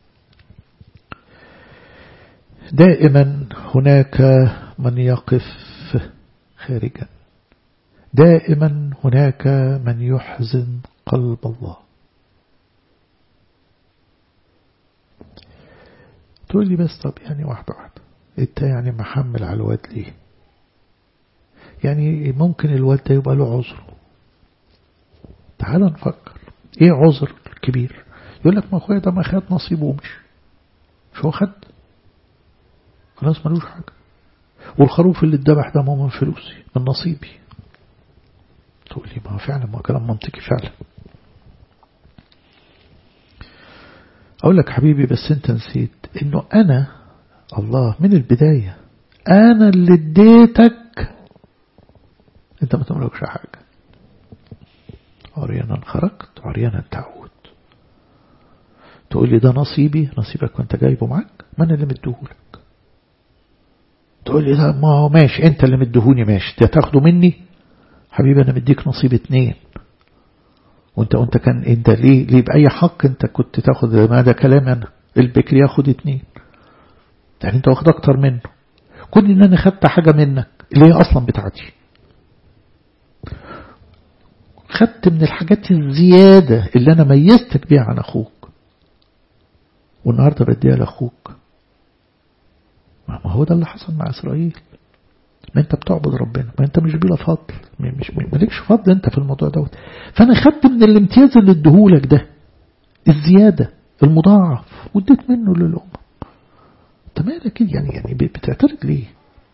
[SPEAKER 1] دائما هناك من يقف خارجا دائما هناك من يحزن قلب الله تقول لي بس طب يعني واحدة واحدة انت يعني محمل على الواد ليه يعني ممكن الواد ده يبقى له عذر تعال نفكر ايه عذر كبير يقول لك ما اخويا ده ما خد نصيبه ومش مش هو خد خلاص ملوش حاجة والخروف اللي اتذبح ده ما من فلوسي من نصيبي تقول لي ما فعلا ما كلام منطقي فعلا أقول لك حبيبي بس أنت نسيت إنه أنا الله من البداية أنا اللي اديتك أنت ما تملكش حاجة عريانا خرجت عريانا تعود تقول لي ده نصيبي نصيبك وانت جايبه معاك ما انا اللي مديهولك تقول لي ده ما هو ماشي انت اللي مديهوني ماشي ده تاخده مني حبيبي انا مديك نصيب اتنين وانت وانت كان انت ليه ليه باي حق انت كنت تاخد ما ده كلام انا البكر ياخد اتنين يعني انت واخد اكتر منه كون ان انا خدت حاجة منك اللي هي اصلا بتاعتي خدت من الحاجات الزيادة اللي انا ميزتك بيها عن اخوك والنهاردة بديها لاخوك ما هو ده اللي حصل مع اسرائيل ما انت بتعبد ربنا ما انت مش بلا فضل مش مالكش فضل انت في الموضوع دوت فانا خدت من الامتياز اللي اديهولك ده الزيادة المضاعف واديت منه للأمة انت مالك كده يعني يعني بتعترض ليه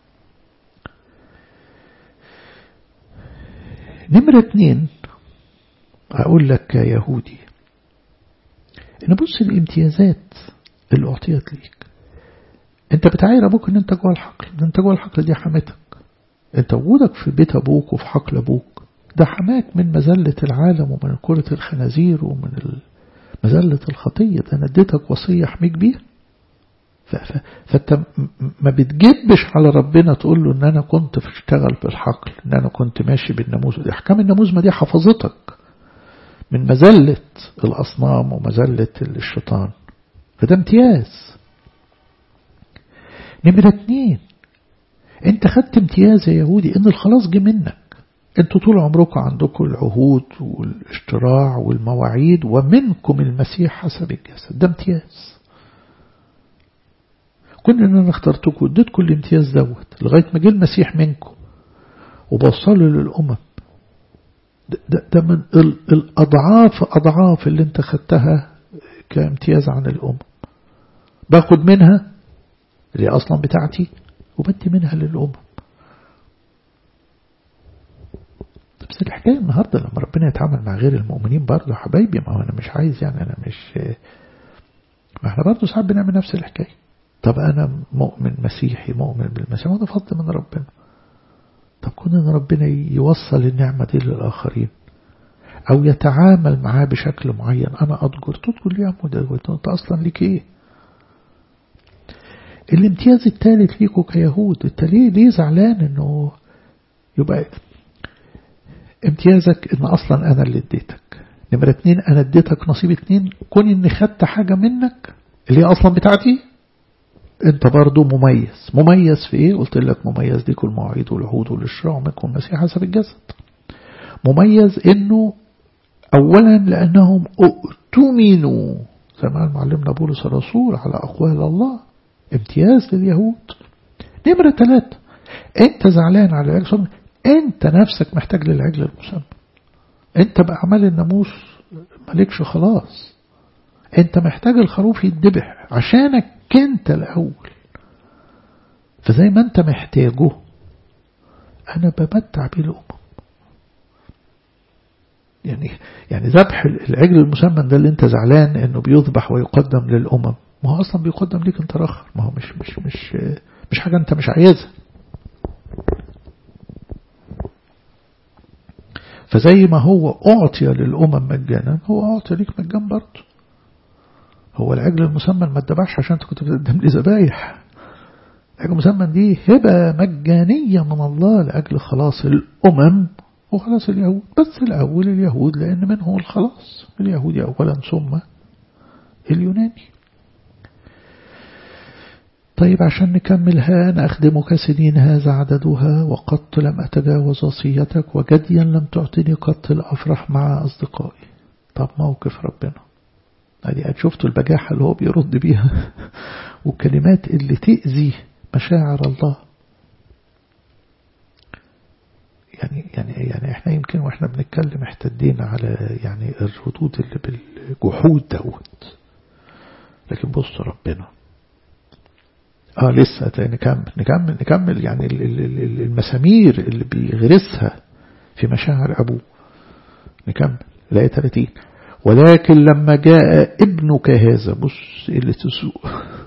[SPEAKER 1] نمرة اتنين أقول لك يا يهودي إن بص الامتيازات اللي أعطيت ليك أنت بتعاير أبوك إن أنت جوه الحقل ده أنت جوه الحقل دي حماتك أنت وجودك في بيت أبوك وفي حقل أبوك ده حماك من مذلة العالم ومن كرة الخنازير ومن مذلة الخطية ده أنا اديتك وصية أحميك بيها فأنت ما بتجبش على ربنا تقول له إن أنا كنت بشتغل في الحقل إن أنا كنت ماشي بالناموس دي أحكام الناموس ما دي حفظتك من مذلة الأصنام ومذلة الشيطان فده امتياز نمرة اتنين انت خدت امتياز يا يهودي ان الخلاص جه منك انتوا طول عمركم عندكم العهود والاشتراع والمواعيد ومنكم المسيح حسب الجسد ده امتياز كنا ان انا اخترتكم واديتكم الامتياز دوت لغايه ما جه المسيح منكم وبوصله للامم ده, ده, ده من الاضعاف اضعاف اللي انت خدتها كامتياز عن الامم باخد منها اللي اصلا بتاعتي وبدي منها للامم بس الحكاية النهاردة لما ربنا يتعامل مع غير المؤمنين برضه حبايبي ما هو أنا مش عايز يعني أنا مش ما احنا برضه ساعات بنعمل نفس الحكاية طب أنا مؤمن مسيحي مؤمن بالمسيح وده فضل من ربنا طب كون أن ربنا يوصل النعمة دي للآخرين أو يتعامل معاه بشكل معين أنا أضجر تقول لي يا عم ده أنت أصلا ليك إيه الامتياز الثالث ليكوا كيهود انت ليه ليه زعلان انه يبقى امتيازك ان اصلا انا اللي اديتك نمرة اتنين انا اديتك نصيب اتنين كون اني خدت حاجة منك اللي هي اصلا بتاعتي انت برضو مميز مميز في ايه قلت لك مميز دي كل مواعيد والعهود والاشراع منكم المسيح حسب الجسد مميز انه اولا لانهم اؤتمنوا زي ما قال معلمنا بولس الرسول على اقوال الله امتياز لليهود نمرة ثلاثة انت زعلان على العجل انت نفسك محتاج للعجل المسمى انت بأعمال الناموس مالكش خلاص انت محتاج الخروف يتذبح عشانك انت الاول فزي ما انت محتاجه انا بمتع بيه الامم يعني يعني ذبح العجل المسمى ده اللي انت زعلان انه بيذبح ويقدم للامم ما هو اصلا بيقدم ليك انت رخر ما هو مش مش مش مش حاجه انت مش عايزها فزي ما هو أعطي للأمم مجانا هو أعطي ليك مجان برضه هو العجل المسمى ما اتذبحش عشان انت كنت بتقدم لي ذبايح العجل المسمى دي هبة مجانية من الله لأجل خلاص الأمم وخلاص اليهود بس الأول اليهود لأن منهم الخلاص اليهود أولا ثم اليوناني طيب عشان نكملها أنا أخدمك سنين هذا عددها وقط لم أتجاوز وصيتك وجديا لم تعطني قط الأفرح مع أصدقائي طب موقف ربنا ادي شفتوا البجاحة اللي هو بيرد بيها والكلمات اللي تأذي مشاعر الله يعني يعني يعني احنا يمكن واحنا بنتكلم احتدينا على يعني الردود اللي بالجحود دوت لكن بص ربنا اه لسه نكمل نكمل نكمل يعني المسامير اللي بيغرسها في مشاعر ابوه نكمل لا 30 ولكن لما جاء ابنك هذا بص اللي تسوء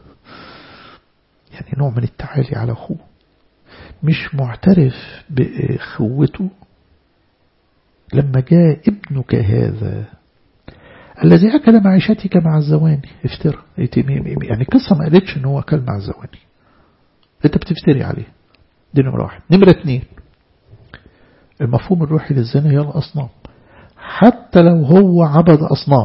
[SPEAKER 1] يعني نوع من التعالي على أخوه مش معترف بأخوته لما جاء ابنك هذا الذي أكل معيشتك مع الزواني افترى يعني القصة ما قالتش ان هو أكل مع الزواني انت بتفتري عليه دي نمرة واحد نمرة اتنين المفهوم الروحي للزنا هي الأصنام حتى لو هو عبد أصنام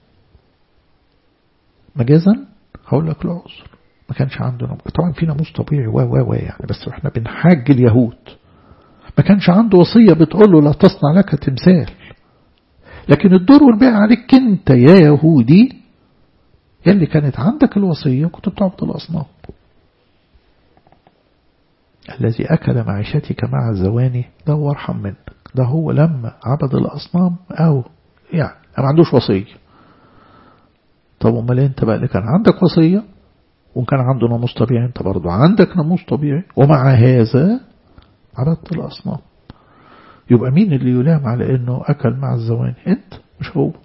[SPEAKER 1] مجازا هقول لك له عذر ما كانش عنده نموذج طبعا في ناموس طبيعي و و و يعني بس احنا بنحاج اليهود ما كانش عنده وصية بتقول له لا تصنع لك تمثال لكن الدور والبيع عليك انت يا يهودي يلي كانت عندك الوصية كنت بتعبد الأصنام الذي أكل معيشتك مع الزواني ده هو أرحم منك ده هو لما عبد الأصنام أو يعني ما عندوش وصية طب امال انت بقى اللي كان عندك وصية وكان عنده ناموس طبيعي انت برضو عندك ناموس طبيعي ومع هذا عبدت الأصنام يبقى مين اللي يلام على انه أكل مع الزواني انت مش هو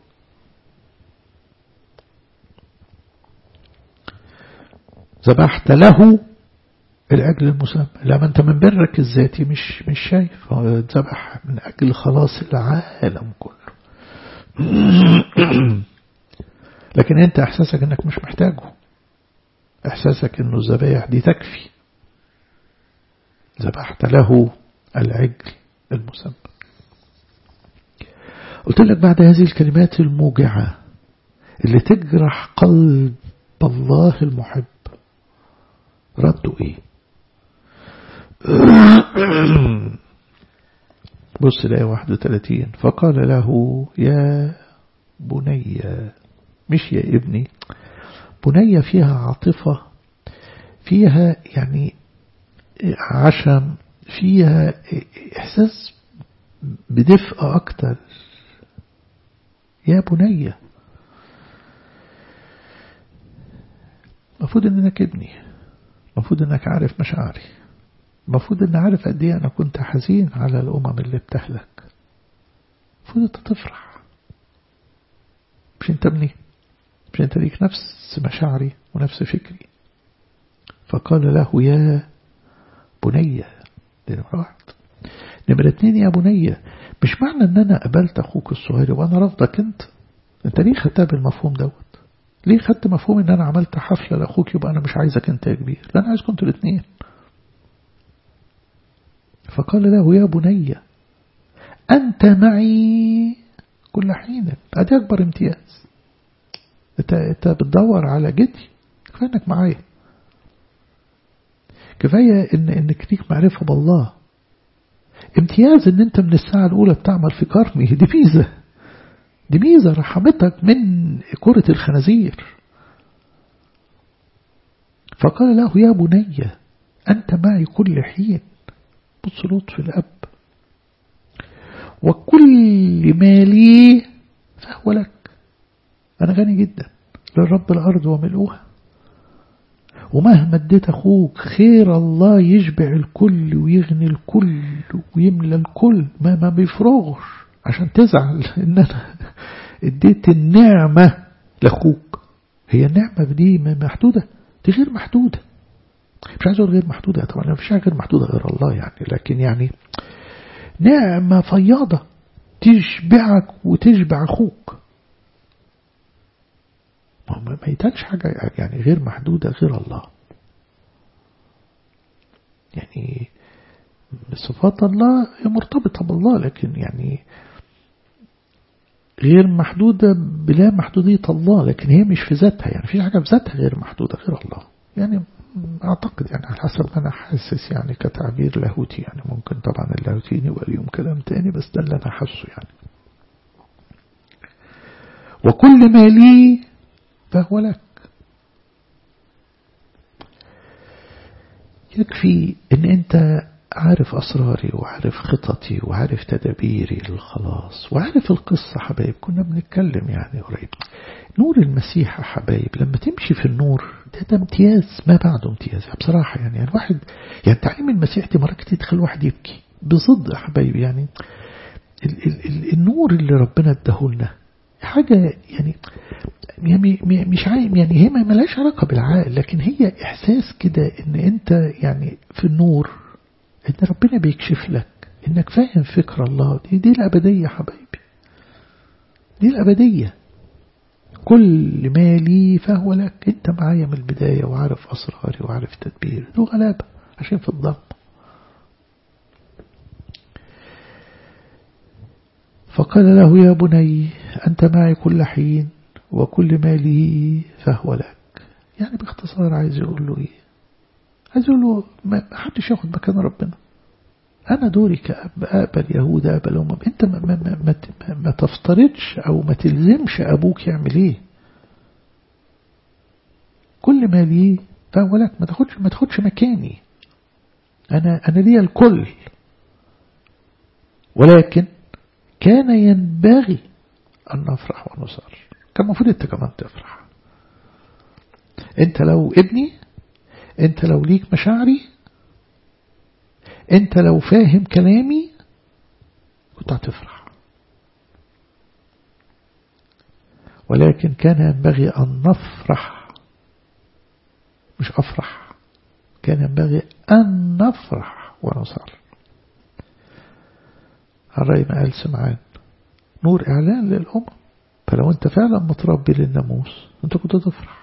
[SPEAKER 1] ذبحت له الأجل المسمى لما أنت من برك الذاتي مش مش شايف هو ذبح من أجل خلاص العالم كله لكن أنت إحساسك أنك مش محتاجه إحساسك أنه الذبايح دي تكفي ذبحت له العجل المسمى قلت لك بعد هذه الكلمات الموجعة اللي تجرح قلب الله المحب ردوا ايه بص الآية 31 فقال له يا بني مش يا ابني بني فيها عاطفة فيها يعني عشم فيها إحساس بدفء أكتر يا بني المفروض انك ابني المفروض انك عارف مشاعري المفروض ان عارف قد ايه انا كنت حزين على الامم اللي بتهلك المفروض انت تفرح مش انت ابني مش انت ليك نفس مشاعري ونفس فكري فقال له يا بني دي نمرة واحد نمرة اتنين يا بني مش معنى ان انا قبلت اخوك الصغير وانا رفضك انت انت ليه خدتها بالمفهوم دوت ليه خدت مفهوم ان انا عملت حفلة لاخوك يبقى انا مش عايزك انت يا كبير لا انا عايزكم انتوا الاثنين فقال له يا بني انت معي كل حين ادي اكبر امتياز انت, انت بتدور على جدي كفايه انك معايا كفايه ان انك ليك معرفه بالله امتياز ان انت من الساعه الاولى بتعمل في كرمي دي ميزه دي ميزة رحمتك من كرة الخنازير فقال له يا بني أنت معي كل حين بص لطف الأب وكل ما لي فهو لك أنا غني جدا للرب الأرض وملؤها ومهما اديت أخوك خير الله يشبع الكل ويغني الكل ويملى الكل ما ما بيفرغش عشان تزعل ان انا اديت النعمة لاخوك هي النعمة دي محدودة دي غير محدودة مش عايز اقول غير محدودة طبعا ما فيش حاجة غير محدودة غير الله يعني لكن يعني نعمة فياضة تشبعك وتشبع اخوك ما يتقالش حاجة يعني غير محدودة غير الله يعني صفات الله هي مرتبطة بالله لكن يعني غير محدودة بلا محدودية الله لكن هي مش في ذاتها يعني في حاجة في ذاتها غير محدودة غير الله يعني أعتقد يعني على حسب ما أنا حاسس يعني كتعبير لاهوتي يعني ممكن طبعا اللاهوتيين يبقى ليهم كلام تاني بس ده اللي أنا حاسه يعني وكل ما لي فهو لك يكفي ان انت عارف أسراري وعارف خططي وعارف تدابيري للخلاص وعارف القصة حبايب كنا بنتكلم يعني قريب نور المسيح يا حبايب لما تمشي في النور ده, ده امتياز ما بعده امتياز بصراحة يعني الواحد يعني تعليم المسيح دي مرات كتير تخلي الواحد يبكي بصدق يا حبايب يعني ال ال ال النور اللي ربنا اداهولنا حاجة يعني يعني مش عارف يعني هي ما ملهاش علاقة بالعقل لكن هي إحساس كده إن أنت يعني في النور إن ربنا بيكشف لك إنك فاهم فكر الله دي, دي الأبدية حبايبي دي الأبدية كل ما لي فهو لك انت معايا من البداية وعارف أسراري وعارف تدبيري له غلابة عشان في الضم فقال له يا بني أنت معي كل حين وكل ما لي فهو لك يعني باختصار عايز يقول له إيه عايز يقول له ما حدش ياخد مكان ربنا أنا دوري كأب أقبل يهود أقبل أمم أنت ما, ما, ما, ما, ما تفترضش أو ما تلزمش أبوك يعمل إيه كل ما ليه فهو لك ما تاخدش ما تاخدش مكاني أنا أنا ليا الكل ولكن كان ينبغي أن نفرح ونصر كان المفروض أنت كمان تفرح أنت لو ابني أنت لو ليك مشاعري أنت لو فاهم كلامي كنت هتفرح ولكن كان ينبغي أن نفرح مش أفرح كان ينبغي أن نفرح ونصر الرأي ما قال سمعان نور إعلان للأمم فلو أنت فعلا متربي للناموس أنت كنت تفرح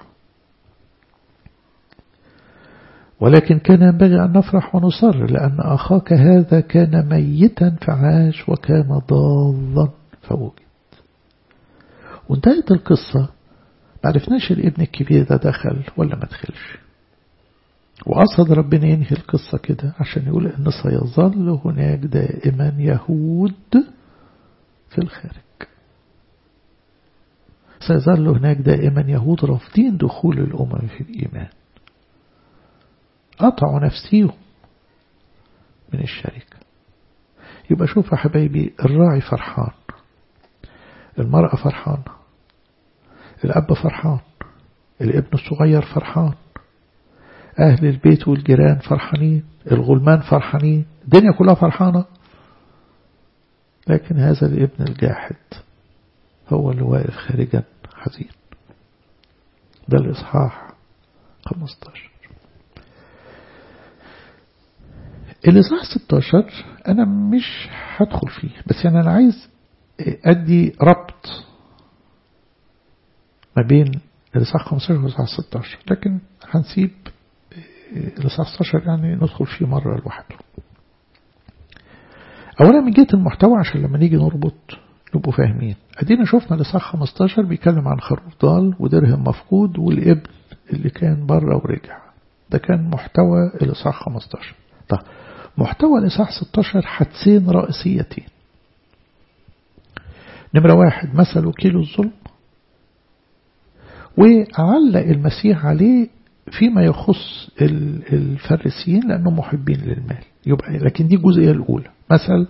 [SPEAKER 1] ولكن كان ينبغي أن نفرح ونصر لأن أخاك هذا كان ميتا فعاش وكان ضالا فوجد وانتهت القصة معرفناش الابن الكبير ده دخل ولا ما دخلش وقصد ربنا ينهي القصة كده عشان يقول إن سيظل هناك دائما يهود في الخارج سيظل هناك دائما يهود رافضين دخول الأمم في الإيمان قطعوا نفسيهم من الشركة يبقى شوف يا حبايبي الراعي فرحان المرأة فرحانة الأب فرحان الابن الصغير فرحان أهل البيت والجيران فرحانين الغلمان فرحانين الدنيا كلها فرحانة لكن هذا الابن الجاحد هو اللي واقف خارجا حزين ده الإصحاح 15 الإصحاح 16 أنا مش هدخل فيه بس يعني أنا عايز أدي ربط ما بين الإصحاح 15 والإصحاح 16 لكن هنسيب الإصحاح 16 يعني ندخل فيه مرة لوحده أولا من جهة المحتوى عشان لما نيجي نربط نبقوا فاهمين أدينا شفنا الإصحاح 15 بيتكلم عن خروف ضال ودرهم مفقود والابن اللي كان بره ورجع ده كان محتوى الإصحاح 15 طيب محتوى الإصحاح 16 حدثين رئيسيتين نمرة واحد مثل وكيل الظلم وعلق المسيح عليه فيما يخص الفارسيين لأنهم محبين للمال يبقى لكن دي الجزئية الأولى مثل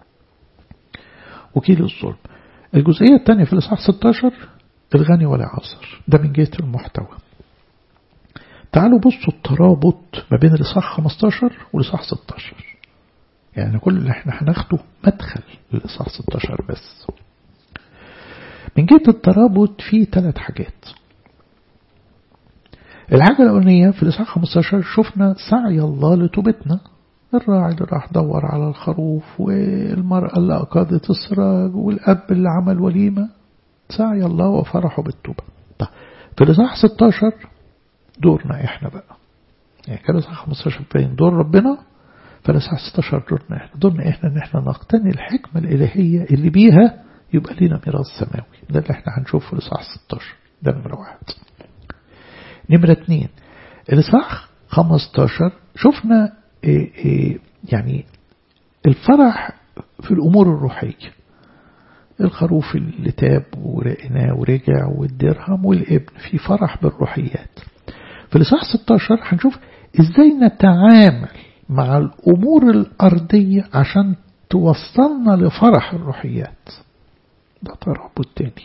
[SPEAKER 1] وكيل الظلم الجزئية الثانية في الإصحاح 16 الغني ولا عصر ده من جهة المحتوى تعالوا بصوا الترابط ما بين الإصحاح 15 والإصحاح 16 يعني كل اللي احنا هناخده مدخل للإصحاح 16 بس من جهة الترابط في ثلاث حاجات الحاجة الأولانية في الإصحاح 15 شفنا سعي الله لتوبتنا الراعي اللي راح دور على الخروف والمرأة اللي أقادت السراج والأب اللي عمل وليمة سعي الله وفرحه بالتوبة طيب في الإصحاح 16 دورنا إحنا بقى يعني كان الإصحاح 15 باين دور ربنا فالإصحاح 16 دورنا إحنا دورنا إحنا إن إحنا نقتني الحكمة الإلهية اللي بيها يبقى لنا ميراث سماوي ده اللي إحنا هنشوفه في الإصحاح 16 ده نمرة واحد نمرة اتنين الإصحاح 15 شفنا إيه إيه يعني الفرح في الأمور الروحية الخروف اللي تاب ورقناه ورجع والدرهم والابن في فرح بالروحيات في الإصحاح 16 هنشوف إزاي نتعامل مع الأمور الأرضية عشان توصلنا لفرح الروحيات ده ترابط تاني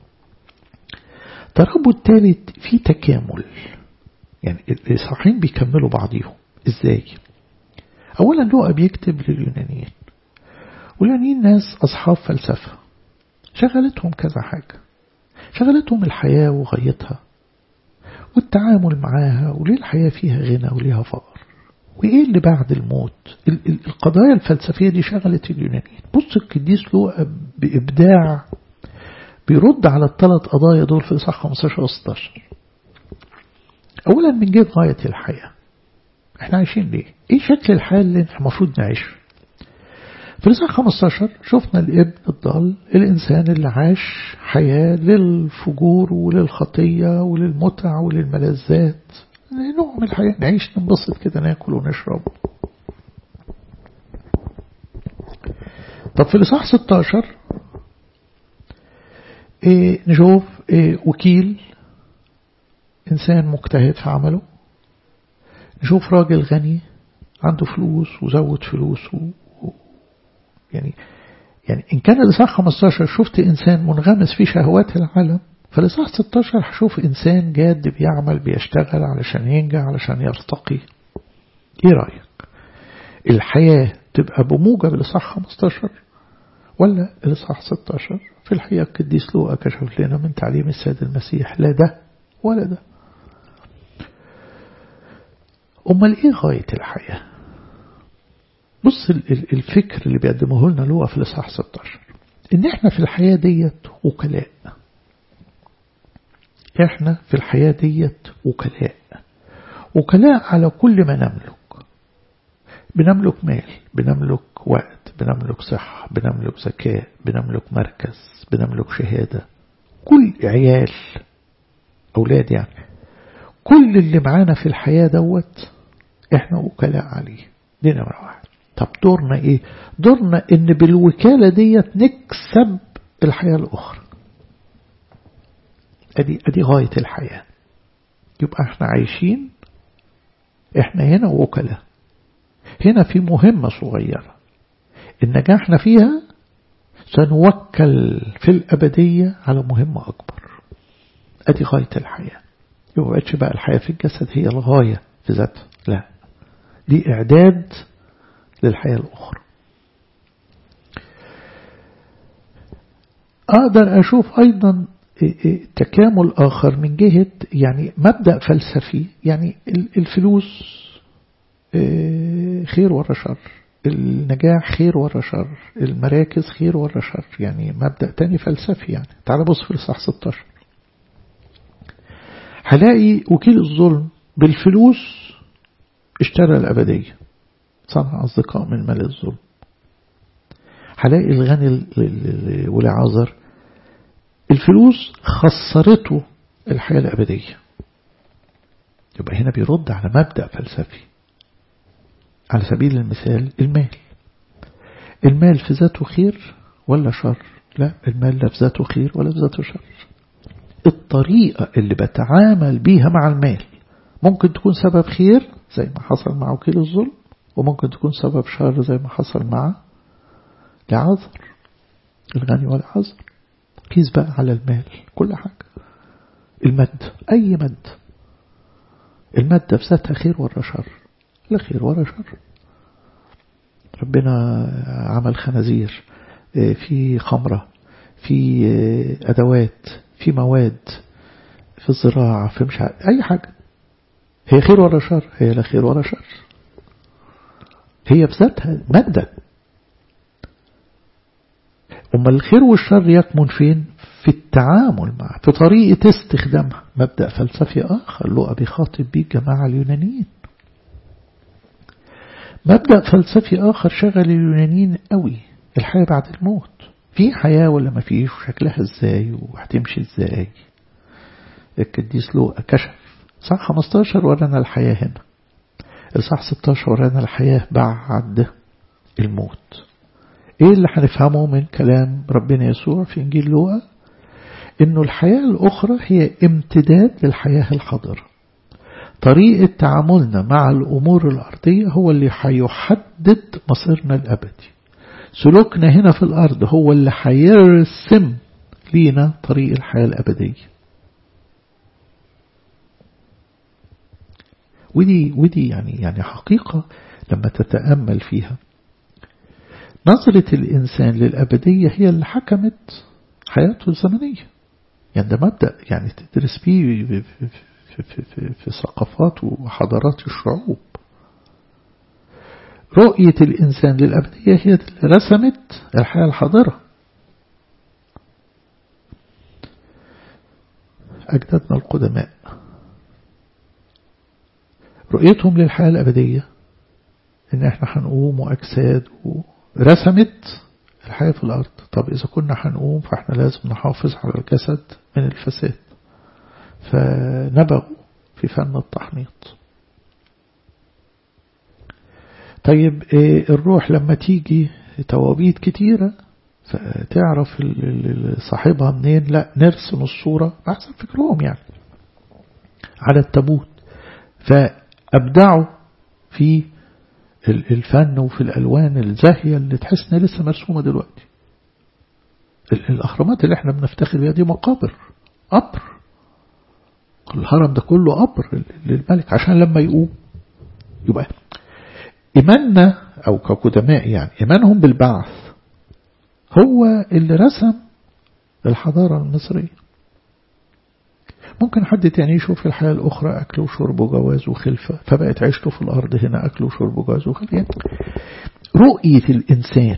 [SPEAKER 1] ترابط تالت في تكامل يعني الإصحاحين بيكملوا بعضيهم إزاي أولا لوقا بيكتب لليونانيين واليونانيين ناس أصحاب فلسفة شغلتهم كذا حاجة شغلتهم الحياة وغايتها والتعامل معاها وليه الحياة فيها غنى وليها فقر وإيه اللي بعد الموت القضايا الفلسفية دي شغلت اليونانيين بص القديس لوقا بإبداع بيرد على الثلاث قضايا دول في إصحاح 15 و 16 أولا من جهة غاية الحياة احنا عايشين ليه ايه شكل الحياة اللي احنا المفروض نعيش في الإصحاح 15 شفنا الابن الضال الإنسان اللي عاش حياة للفجور وللخطية وللمتع وللملذات نوع من الحياة نعيش ننبسط كده ناكل ونشرب طب في الإصحاح 16 إيه نشوف إيه وكيل إنسان مجتهد في عمله نشوف راجل غني عنده فلوس وزود فلوس و... يعني يعني إن كان الإصحاح 15 شفت إنسان منغمس في شهوات العالم فالإصحاح 16 هشوف إنسان جاد بيعمل بيشتغل علشان ينجح علشان يرتقي إيه رأيك الحياة تبقى بموجب الإصحاح 15 ولا الإصحاح 16 في الحقيقة القديس لوقا كشف لنا من تعليم السيد المسيح لا ده ولا ده أمال إيه غاية الحياة بص الفكر اللي بيقدمه لنا لوقا في الإصحاح 16 إن إحنا في الحياة ديت وكلاء إحنا في الحياة ديت وكلاء وكلاء على كل ما نملك بنملك مال بنملك وقت بنملك صحة بنملك ذكاء بنملك مركز بنملك شهادة كل عيال أولاد يعني كل اللي معانا في الحياة دوت احنا وكلاء عليه دي نمرة واحد طب دورنا ايه دورنا ان بالوكالة ديت نكسب الحياة الاخرى ادي, ادي غاية الحياة يبقى احنا عايشين احنا هنا وكلاء هنا في مهمة صغيرة إن نجاحنا فيها سنوكل في الأبدية على مهمة أكبر أدي غاية الحياة يبقى بقى الحياة في الجسد هي الغاية في ذاتها لا دي إعداد للحياة الأخرى أقدر أشوف أيضا تكامل آخر من جهة يعني مبدأ فلسفي يعني الفلوس خير ولا شر النجاح خير ولا شر المراكز خير ولا شر يعني مبدأ تاني فلسفي يعني تعال بص في الإصحاح 16 هلاقي وكيل الظلم بالفلوس اشترى الأبدية صنع أصدقاء من مال الظلم هلاقي الغني والعازر الفلوس خسرته الحياة الأبدية يبقى هنا بيرد على مبدأ فلسفي على سبيل المثال المال المال في ذاته خير ولا شر لا المال لا في ذاته خير ولا في ذاته شر الطريقة اللي بتعامل بيها مع المال ممكن تكون سبب خير زي ما حصل مع وكيل الظلم وممكن تكون سبب شر زي ما حصل مع العذر الغني والعذر قيس بقى على المال كل حاجة المد أي مد المادة في ذاتها خير ولا شر لا خير ولا شر ربنا عمل خنازير في خمرة في أدوات في مواد في الزراعة في مش أي حاجة هي خير ولا شر هي لا خير ولا شر هي بذاتها مادة أما الخير والشر يكمن فين في التعامل معه في طريقة استخدامها مبدأ فلسفي آخر لقى بيخاطب بيه الجماعة اليونانيين مبدأ فلسفي آخر شغل اليونانيين قوي الحياة بعد الموت في حياة ولا ما فيش وشكلها ازاي وهتمشي ازاي القديس لوقا كشف صح 15 ورانا الحياة هنا الصح 16 ورانا الحياة بعد الموت ايه اللي هنفهمه من كلام ربنا يسوع في انجيل لوقا انه الحياة الاخرى هي امتداد للحياة الحاضرة طريقة تعاملنا مع الأمور الأرضية هو اللي هيحدد مصيرنا الأبدي سلوكنا هنا في الأرض هو اللي هيرسم لينا طريق الحياة الأبدية ودي ودي يعني يعني حقيقة لما تتأمل فيها نظرة الإنسان للأبدية هي اللي حكمت حياته الزمنية يعني ده مبدأ يعني تدرس فيه في, في, في, في, في ثقافات وحضارات الشعوب رؤية الإنسان للأبدية هي اللي رسمت الحياة الحاضرة أجدادنا القدماء رؤيتهم للحياة الأبدية إن إحنا هنقوم وأجساد ورسمت الحياة في الأرض طب إذا كنا هنقوم فإحنا لازم نحافظ على الجسد من الفساد فنبغوا في فن التحنيط طيب الروح لما تيجي توابيت كتيرة فتعرف صاحبها منين لا نرسم الصورة أحسن فكرهم يعني على التابوت فأبدعوا في الفن وفي الألوان الزاهية اللي تحسنا لسه مرسومة دلوقتي الأهرامات اللي احنا بنفتخر بيها دي مقابر قبر الهرم ده كله قبر للملك عشان لما يقوم يبقى إيماننا أو كقدماء يعني إيمانهم بالبعث هو اللي رسم الحضارة المصرية ممكن حد تاني يشوف الحياة الأخرى أكل وشرب وجواز وخلفة فبقت عيشته في الأرض هنا أكل وشرب وجواز وخلفة يعني رؤية الإنسان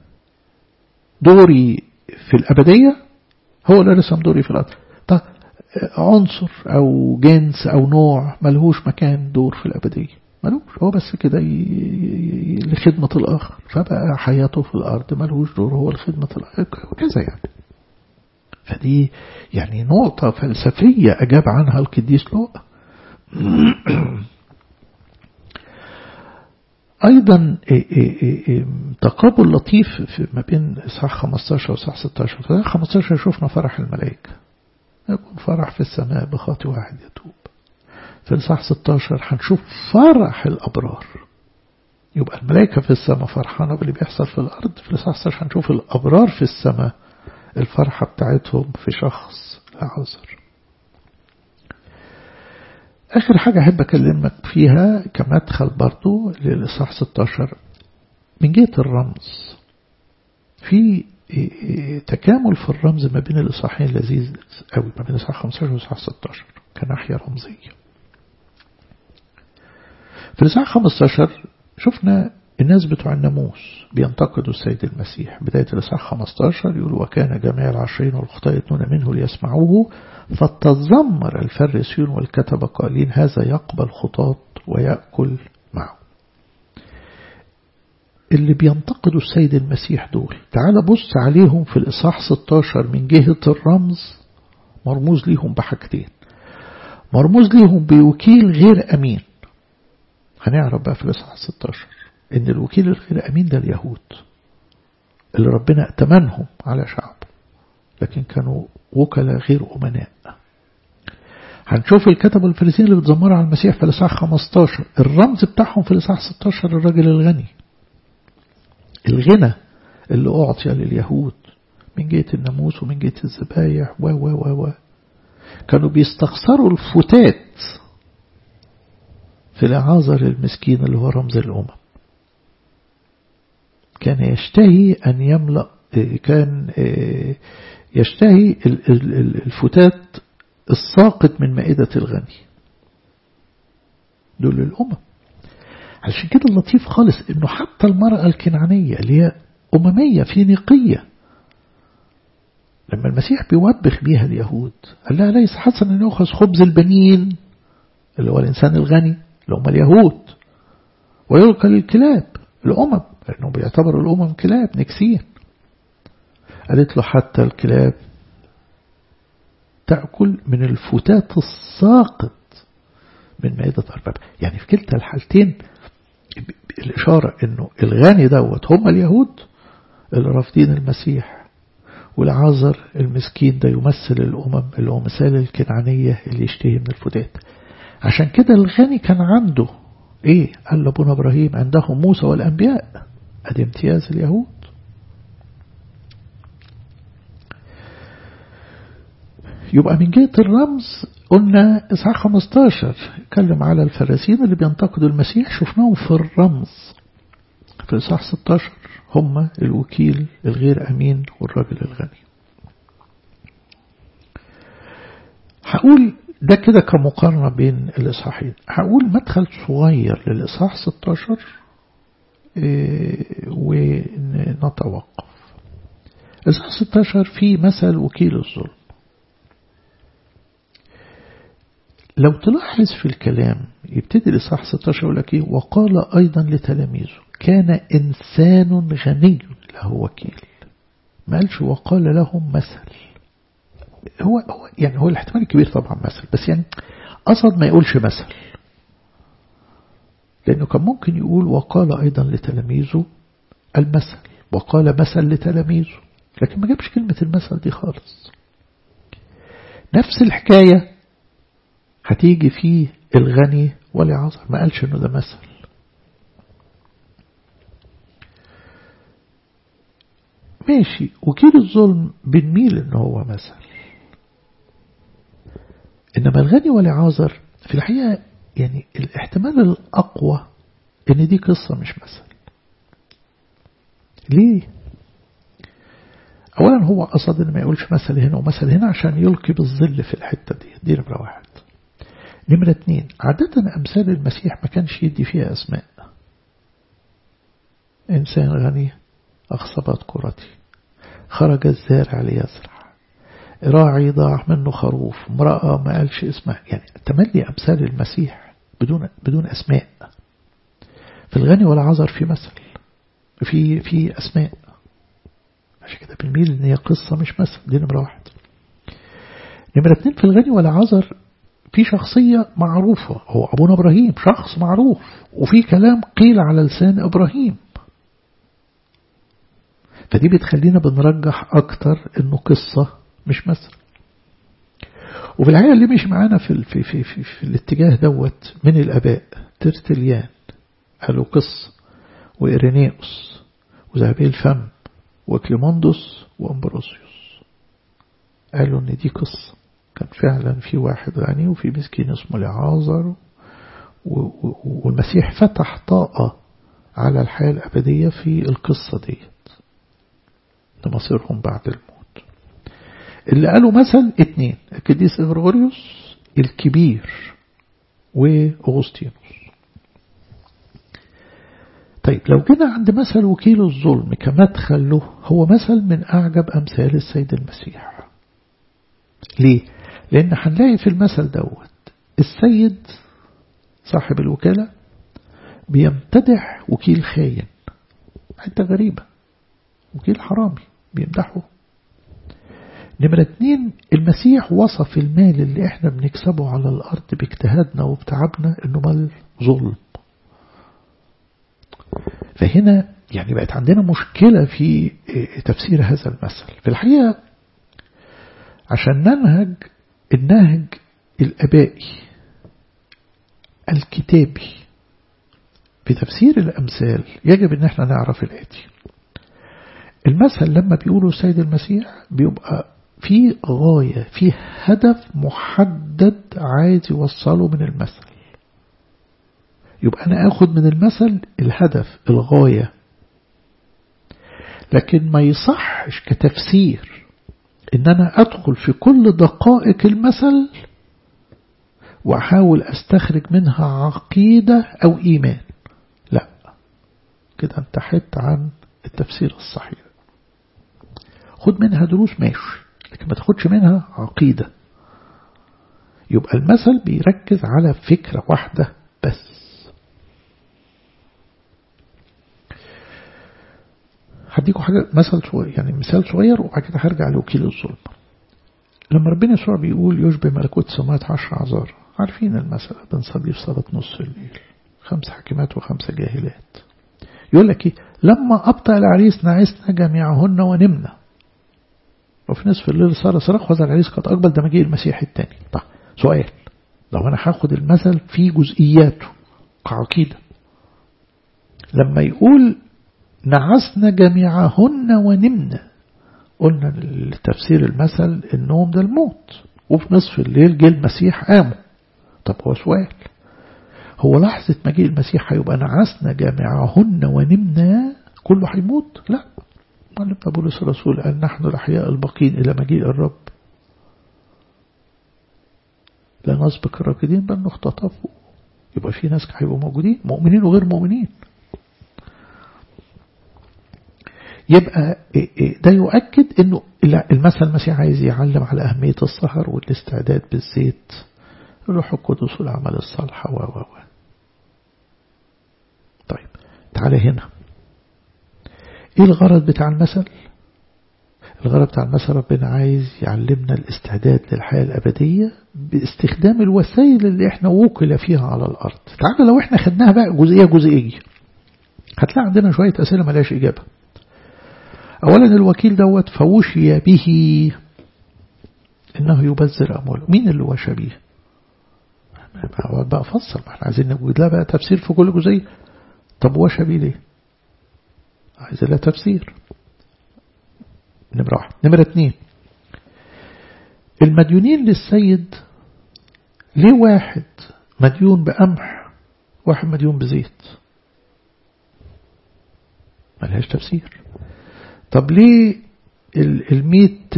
[SPEAKER 1] دوري في الأبدية هو اللي رسم دوري في الأرض طب عنصر أو جنس أو نوع ملهوش مكان دور في الأبدية ملوش هو بس كده لخدمة الآخر فبقى حياته في الأرض ملهوش دور هو لخدمة الآخر وكذا يعني فدي يعني نقطة فلسفية أجاب عنها القديس لوقا أيضا تقابل لطيف في ما بين إصحاح 15 وإصحاح 16 في 15 شفنا فرح الملائكة يكون فرح في السماء بخاطي واحد يتوب في الإصحاح 16 هنشوف فرح الأبرار يبقى الملائكة في السماء فرحانة باللي بيحصل في الأرض في الإصحاح 16 هنشوف الأبرار في السماء الفرحة بتاعتهم في شخص لعذر آخر حاجة أحب أكلمك فيها كمدخل برضو للإصحاح 16 من جهة الرمز في تكامل في الرمز ما بين الإصحاحين لذيذ قوي ما بين الإصحاح 15 والإصحاح 16 كناحية رمزية في الإصحاح 15 شفنا الناس بتوع الناموس بينتقدوا السيد المسيح بداية الإصحاح 15 يقول وكان جميع العشرين والخطاة يتنون منه ليسمعوه فتذمر الفريسيون والكتبة قائلين هذا يقبل خطاة ويأكل معه اللي بينتقدوا السيد المسيح دول تعال بص عليهم في الإصحاح 16 من جهة الرمز مرموز ليهم بحاجتين مرموز ليهم بوكيل غير أمين هنعرف بقى في الإصحاح 16 إن الوكيل الغير أمين ده اليهود اللي ربنا ائتمنهم على شعبه لكن كانوا وكلاء غير أمناء هنشوف الكتب الفريسيين اللي بتزمروا على المسيح في الإصحاح 15 الرمز بتاعهم في الإصحاح 16 الراجل الغني الغنى اللي أعطي لليهود من جهة الناموس ومن جهة الذبايح و و و و كانوا بيستخسروا الفتات في العازر المسكين اللي هو رمز الأمم كان يشتهي أن يملأ كان يشتهي الفتات الساقط من مائدة الغني دول الأمم علشان كده اللطيف خالص انه حتى المرأة الكنعانية اللي هي أممية فينيقية لما المسيح بيوبخ بيها اليهود قال لها ليس حسنا أن يأخذ خبز البنين اللي هو الإنسان الغني اللي هم اليهود ويلقى للكلاب الأمم لأنه بيعتبر الأمم كلاب نكسين قالت له حتى الكلاب تأكل من الفتات الساقط من مائدة أرباب يعني في كلتا الحالتين الإشارة أنه الغني دوت هم اليهود اللي رافضين المسيح والعازر المسكين ده يمثل الأمم اللي هو مثال الكنعانية اللي يشتهي من الفتات عشان كده الغني كان عنده ايه قال لابونا ابراهيم عندهم موسى والانبياء ادي امتياز اليهود يبقى من جهة الرمز قلنا إصحاح 15 اتكلم على الفراسين اللي بينتقدوا المسيح شفناهم في الرمز في إصحاح 16 هم الوكيل الغير أمين والراجل الغني هقول ده كده كمقارنة بين الإصحاحين هقول مدخل صغير للإصحاح 16 ونتوقف الإصحاح 16 في مثل وكيل الظلم لو تلاحظ في الكلام يبتدي الإصحاح 16 يقول لك إيه وقال أيضا لتلاميذه كان إنسان غني له وكيل ما قالش وقال لهم مثل هو, هو يعني هو الاحتمال الكبير طبعا مثل بس يعني قصد ما يقولش مثل لأنه كان ممكن يقول وقال أيضا لتلاميذه المثل وقال مثل لتلاميذه لكن ما جابش كلمة المثل دي خالص نفس الحكاية هتيجي في الغني والعذر ما قالش انه ده مثل ماشي وكيل الظلم بنميل ان هو مثل انما الغني والعازر في الحقيقة يعني الاحتمال الاقوى ان دي قصة مش مثل ليه اولا هو قصد ان ما يقولش مثل هنا ومثل هنا عشان يلقي بالظل في الحتة دي دي نمرة واحد نمرة اتنين عادة أمثال المسيح ما كانش يدي فيها أسماء إنسان غني أخصبت كرتي خرج الزارع ليزرع راعي ضاع منه خروف امرأة ما قالش اسمها يعني تملي أمثال المسيح بدون بدون أسماء في الغني والعذر في مثل في في أسماء عشان كده بنميل إن هي قصة مش مثل دي نمرة واحد نمرة اتنين في الغني والعذر في شخصية معروفة هو أبونا إبراهيم شخص معروف وفي كلام قيل على لسان إبراهيم فدي بتخلينا بنرجح أكتر إنه قصة مش مثل وفي الحقيقة اللي مش معانا في, في, في, في, في الاتجاه دوت من الآباء ترتليان قالوا قصة وإيرينيوس وذهبي الفم وكليموندوس وأمبروسيوس قالوا إن دي قصة كان فعلا في واحد غني وفي مسكين اسمه لعازر والمسيح فتح طاقة على الحياة الأبدية في القصة ديت لمصيرهم بعد الموت اللي قالوا مثل اتنين القديس إغريغوريوس الكبير وأغسطينوس طيب لو جينا عند مثل وكيل الظلم كمدخل له هو مثل من أعجب أمثال السيد المسيح ليه؟ لأن هنلاقي في المثل دوت السيد صاحب الوكالة بيمتدح وكيل خاين حتة غريبة وكيل حرامي بيمدحه نمرة اتنين المسيح وصف المال اللي احنا بنكسبه على الأرض باجتهادنا وبتعبنا انه مال ظلم فهنا يعني بقت عندنا مشكلة في تفسير هذا المثل في الحقيقة عشان ننهج النهج الأبائي الكتابي في تفسير الأمثال يجب أن احنا نعرف الآتي المثل لما بيقولوا السيد المسيح بيبقى في غاية في هدف محدد عايز يوصله من المثل يبقى أنا أخد من المثل الهدف الغاية لكن ما يصحش كتفسير إن أنا أدخل في كل دقائق المثل وأحاول أستخرج منها عقيدة أو إيمان لا كده انتحت عن التفسير الصحيح خد منها دروس ماشي لكن ما تاخدش منها عقيدة يبقى المثل بيركز على فكرة واحدة بس هديكم حاجة مثل صغير يعني مثال صغير وبعد كده هرجع لوكيل الظلم لما ربنا يسوع بيقول يشبه ملكوت السماوات عشر عذار عارفين المثل بنصلي في صلاة نص الليل خمس حكيمات وخمسة جاهلات يقول لك ايه لما أبطأ العريس نعسنا جميعهن ونمنا وفي نصف الليل صار صراخ وذا العريس قد أقبل ده مجيء المسيح الثاني طيب سؤال لو أنا هاخد المثل في جزئياته كعقيدة لما يقول نعسنا جميعهن ونمنا قلنا لتفسير المثل النوم ده الموت وفي نصف الليل جه المسيح قاموا طب هو سؤال هو لحظة مجيء المسيح هيبقى نعسنا جميعهن ونمنا كله هيموت لا معلم بولس الرسول قال نحن الأحياء الباقين إلى مجيء الرب لا نسبق الراكدين بل نختطفوا يبقى في ناس هيبقوا موجودين مؤمنين وغير مؤمنين يبقى ده يؤكد انه المثل المسيح عايز يعلم على أهمية السهر والاستعداد بالزيت الروح القدس والعمل الصالح و و و طيب تعالى هنا ايه الغرض بتاع المثل الغرض بتاع المثل ربنا عايز يعلمنا الاستعداد للحياة الأبدية باستخدام الوسائل اللي احنا وكل فيها على الأرض تعالى لو احنا خدناها بقى جزئية جزئية هتلاقي عندنا شوية أسئلة ملاش إجابة أولا الوكيل دوت فوشي به إنه يبذر أمواله مين اللي وشى به بقى فصل ما احنا عايزين نوجد لها بقى تفسير في كل جزئية طب وشى به ليه عايز لها تفسير نمرة واحد نمرة اتنين المديونين للسيد ليه واحد مديون بقمح واحد مديون بزيت ملهاش تفسير طب ليه الميت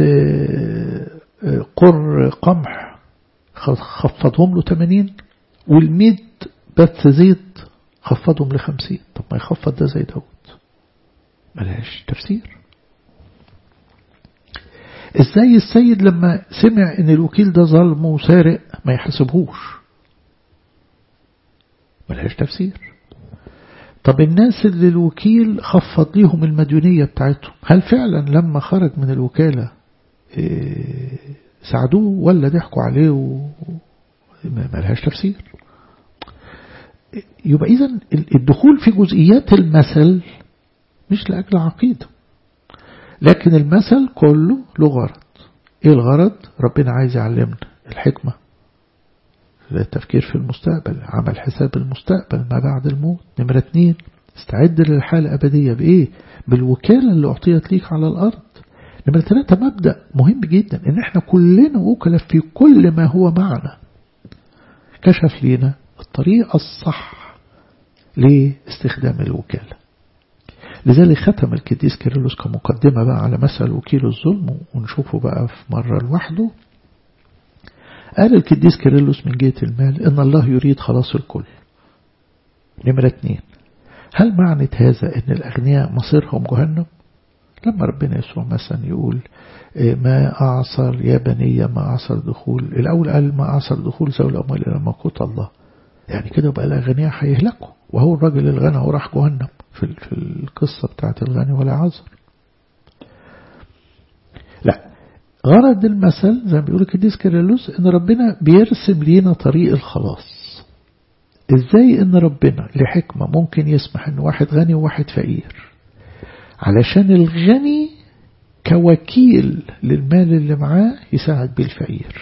[SPEAKER 1] قر قمح خفضهم له 80 والميت بث زيت خفضهم ل 50 طب ما يخفض ده زي دوت ملهاش تفسير ازاي السيد لما سمع ان الوكيل ده ظلم وسارق ما يحاسبهوش ملهاش تفسير طب الناس اللي الوكيل خفض ليهم المديونية بتاعتهم هل فعلا لما خرج من الوكالة ساعدوه ولا ضحكوا عليه و... ملهاش تفسير يبقى إذا الدخول في جزئيات المثل مش لأجل عقيدة لكن المثل كله له غرض ايه الغرض ربنا عايز يعلمنا الحكمة التفكير في المستقبل عمل حساب المستقبل ما بعد الموت نمرة اتنين استعد للحالة الأبدية بإيه بالوكالة اللي أعطيت ليك على الأرض نمرة ثلاثة مبدأ مهم جدا إن احنا كلنا وكلاء في كل ما هو معنا كشف لينا الطريقة الصح لاستخدام الوكالة لذلك ختم الكديس كيرلس كمقدمة بقى على مثل وكيل الظلم ونشوفه بقى في مرة لوحده قال الكديس كيرلس من جهة المال إن الله يريد خلاص الكل نمرة اتنين هل معنى هذا أن الأغنياء مصيرهم جهنم لما ربنا يسوع مثلا يقول ما أعصر يا بني ما أعصر دخول الأول قال ما أعصر دخول ذوي الأموال إلى ملكوت الله يعني كده بقى الأغنياء هيهلكوا وهو الراجل الغنى وراح جهنم في في القصة بتاعت الغني ولا عذر لا غرض المثل زي ما بيقول القديس كيرلس ان ربنا بيرسم لينا طريق الخلاص ازاي ان ربنا لحكمة ممكن يسمح ان واحد غني وواحد فقير علشان الغني كوكيل للمال اللي معاه يساعد بيه الفقير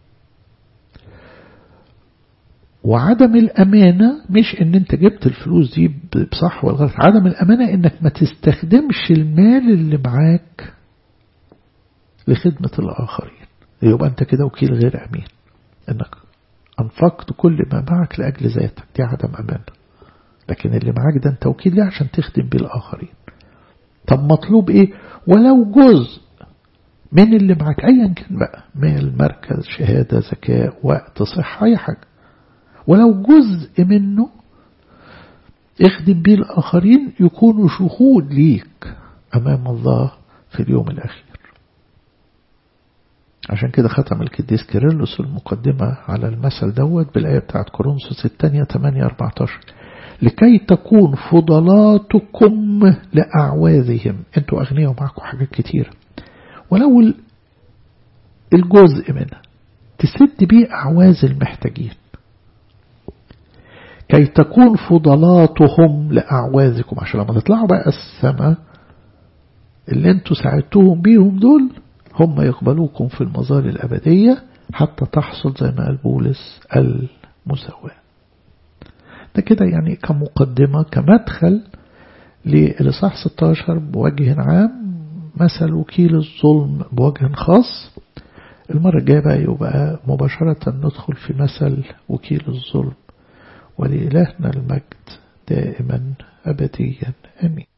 [SPEAKER 1] وعدم الأمانة مش ان انت جبت الفلوس دي بصح والغلط عدم الأمانة انك ما تستخدمش المال اللي معاك لخدمة الآخرين يبقى انت كده وكيل غير أمين انك أنفقت كل ما معك لأجل ذاتك دي عدم أمانة لكن اللي معاك ده انت وكيل ليه عشان تخدم بيه الآخرين طب مطلوب ايه ولو جزء من اللي معاك ايا كان بقى مال مركز شهادة ذكاء وقت صحة اي حاجة ولو جزء منه اخدم بيه الآخرين يكونوا شهود ليك أمام الله في اليوم الأخير عشان كده ختم الكديس كيرلس المقدمة على المثل دوت بالآية بتاعت كورنثوس الثانية 8 14 لكي تكون فضلاتكم لأعواذهم انتوا أغنياء ومعكم حاجات كتيرة ولو الجزء منها تسد بيه أعواز المحتاجين كي تكون فضلاتهم لأعواذكم عشان لما تطلعوا بقى السماء اللي انتوا ساعدتوهم بيهم دول هم يقبلوكم في المظال الأبدية حتى تحصل زي ما قال بولس المساواة ده كده يعني كمقدمة كمدخل للإصحاح 16 بوجه عام مثل وكيل الظلم بوجه خاص المرة الجاية بقى يبقى مباشرة ندخل في مثل وكيل الظلم ولإلهنا المجد دائما أبديا أمين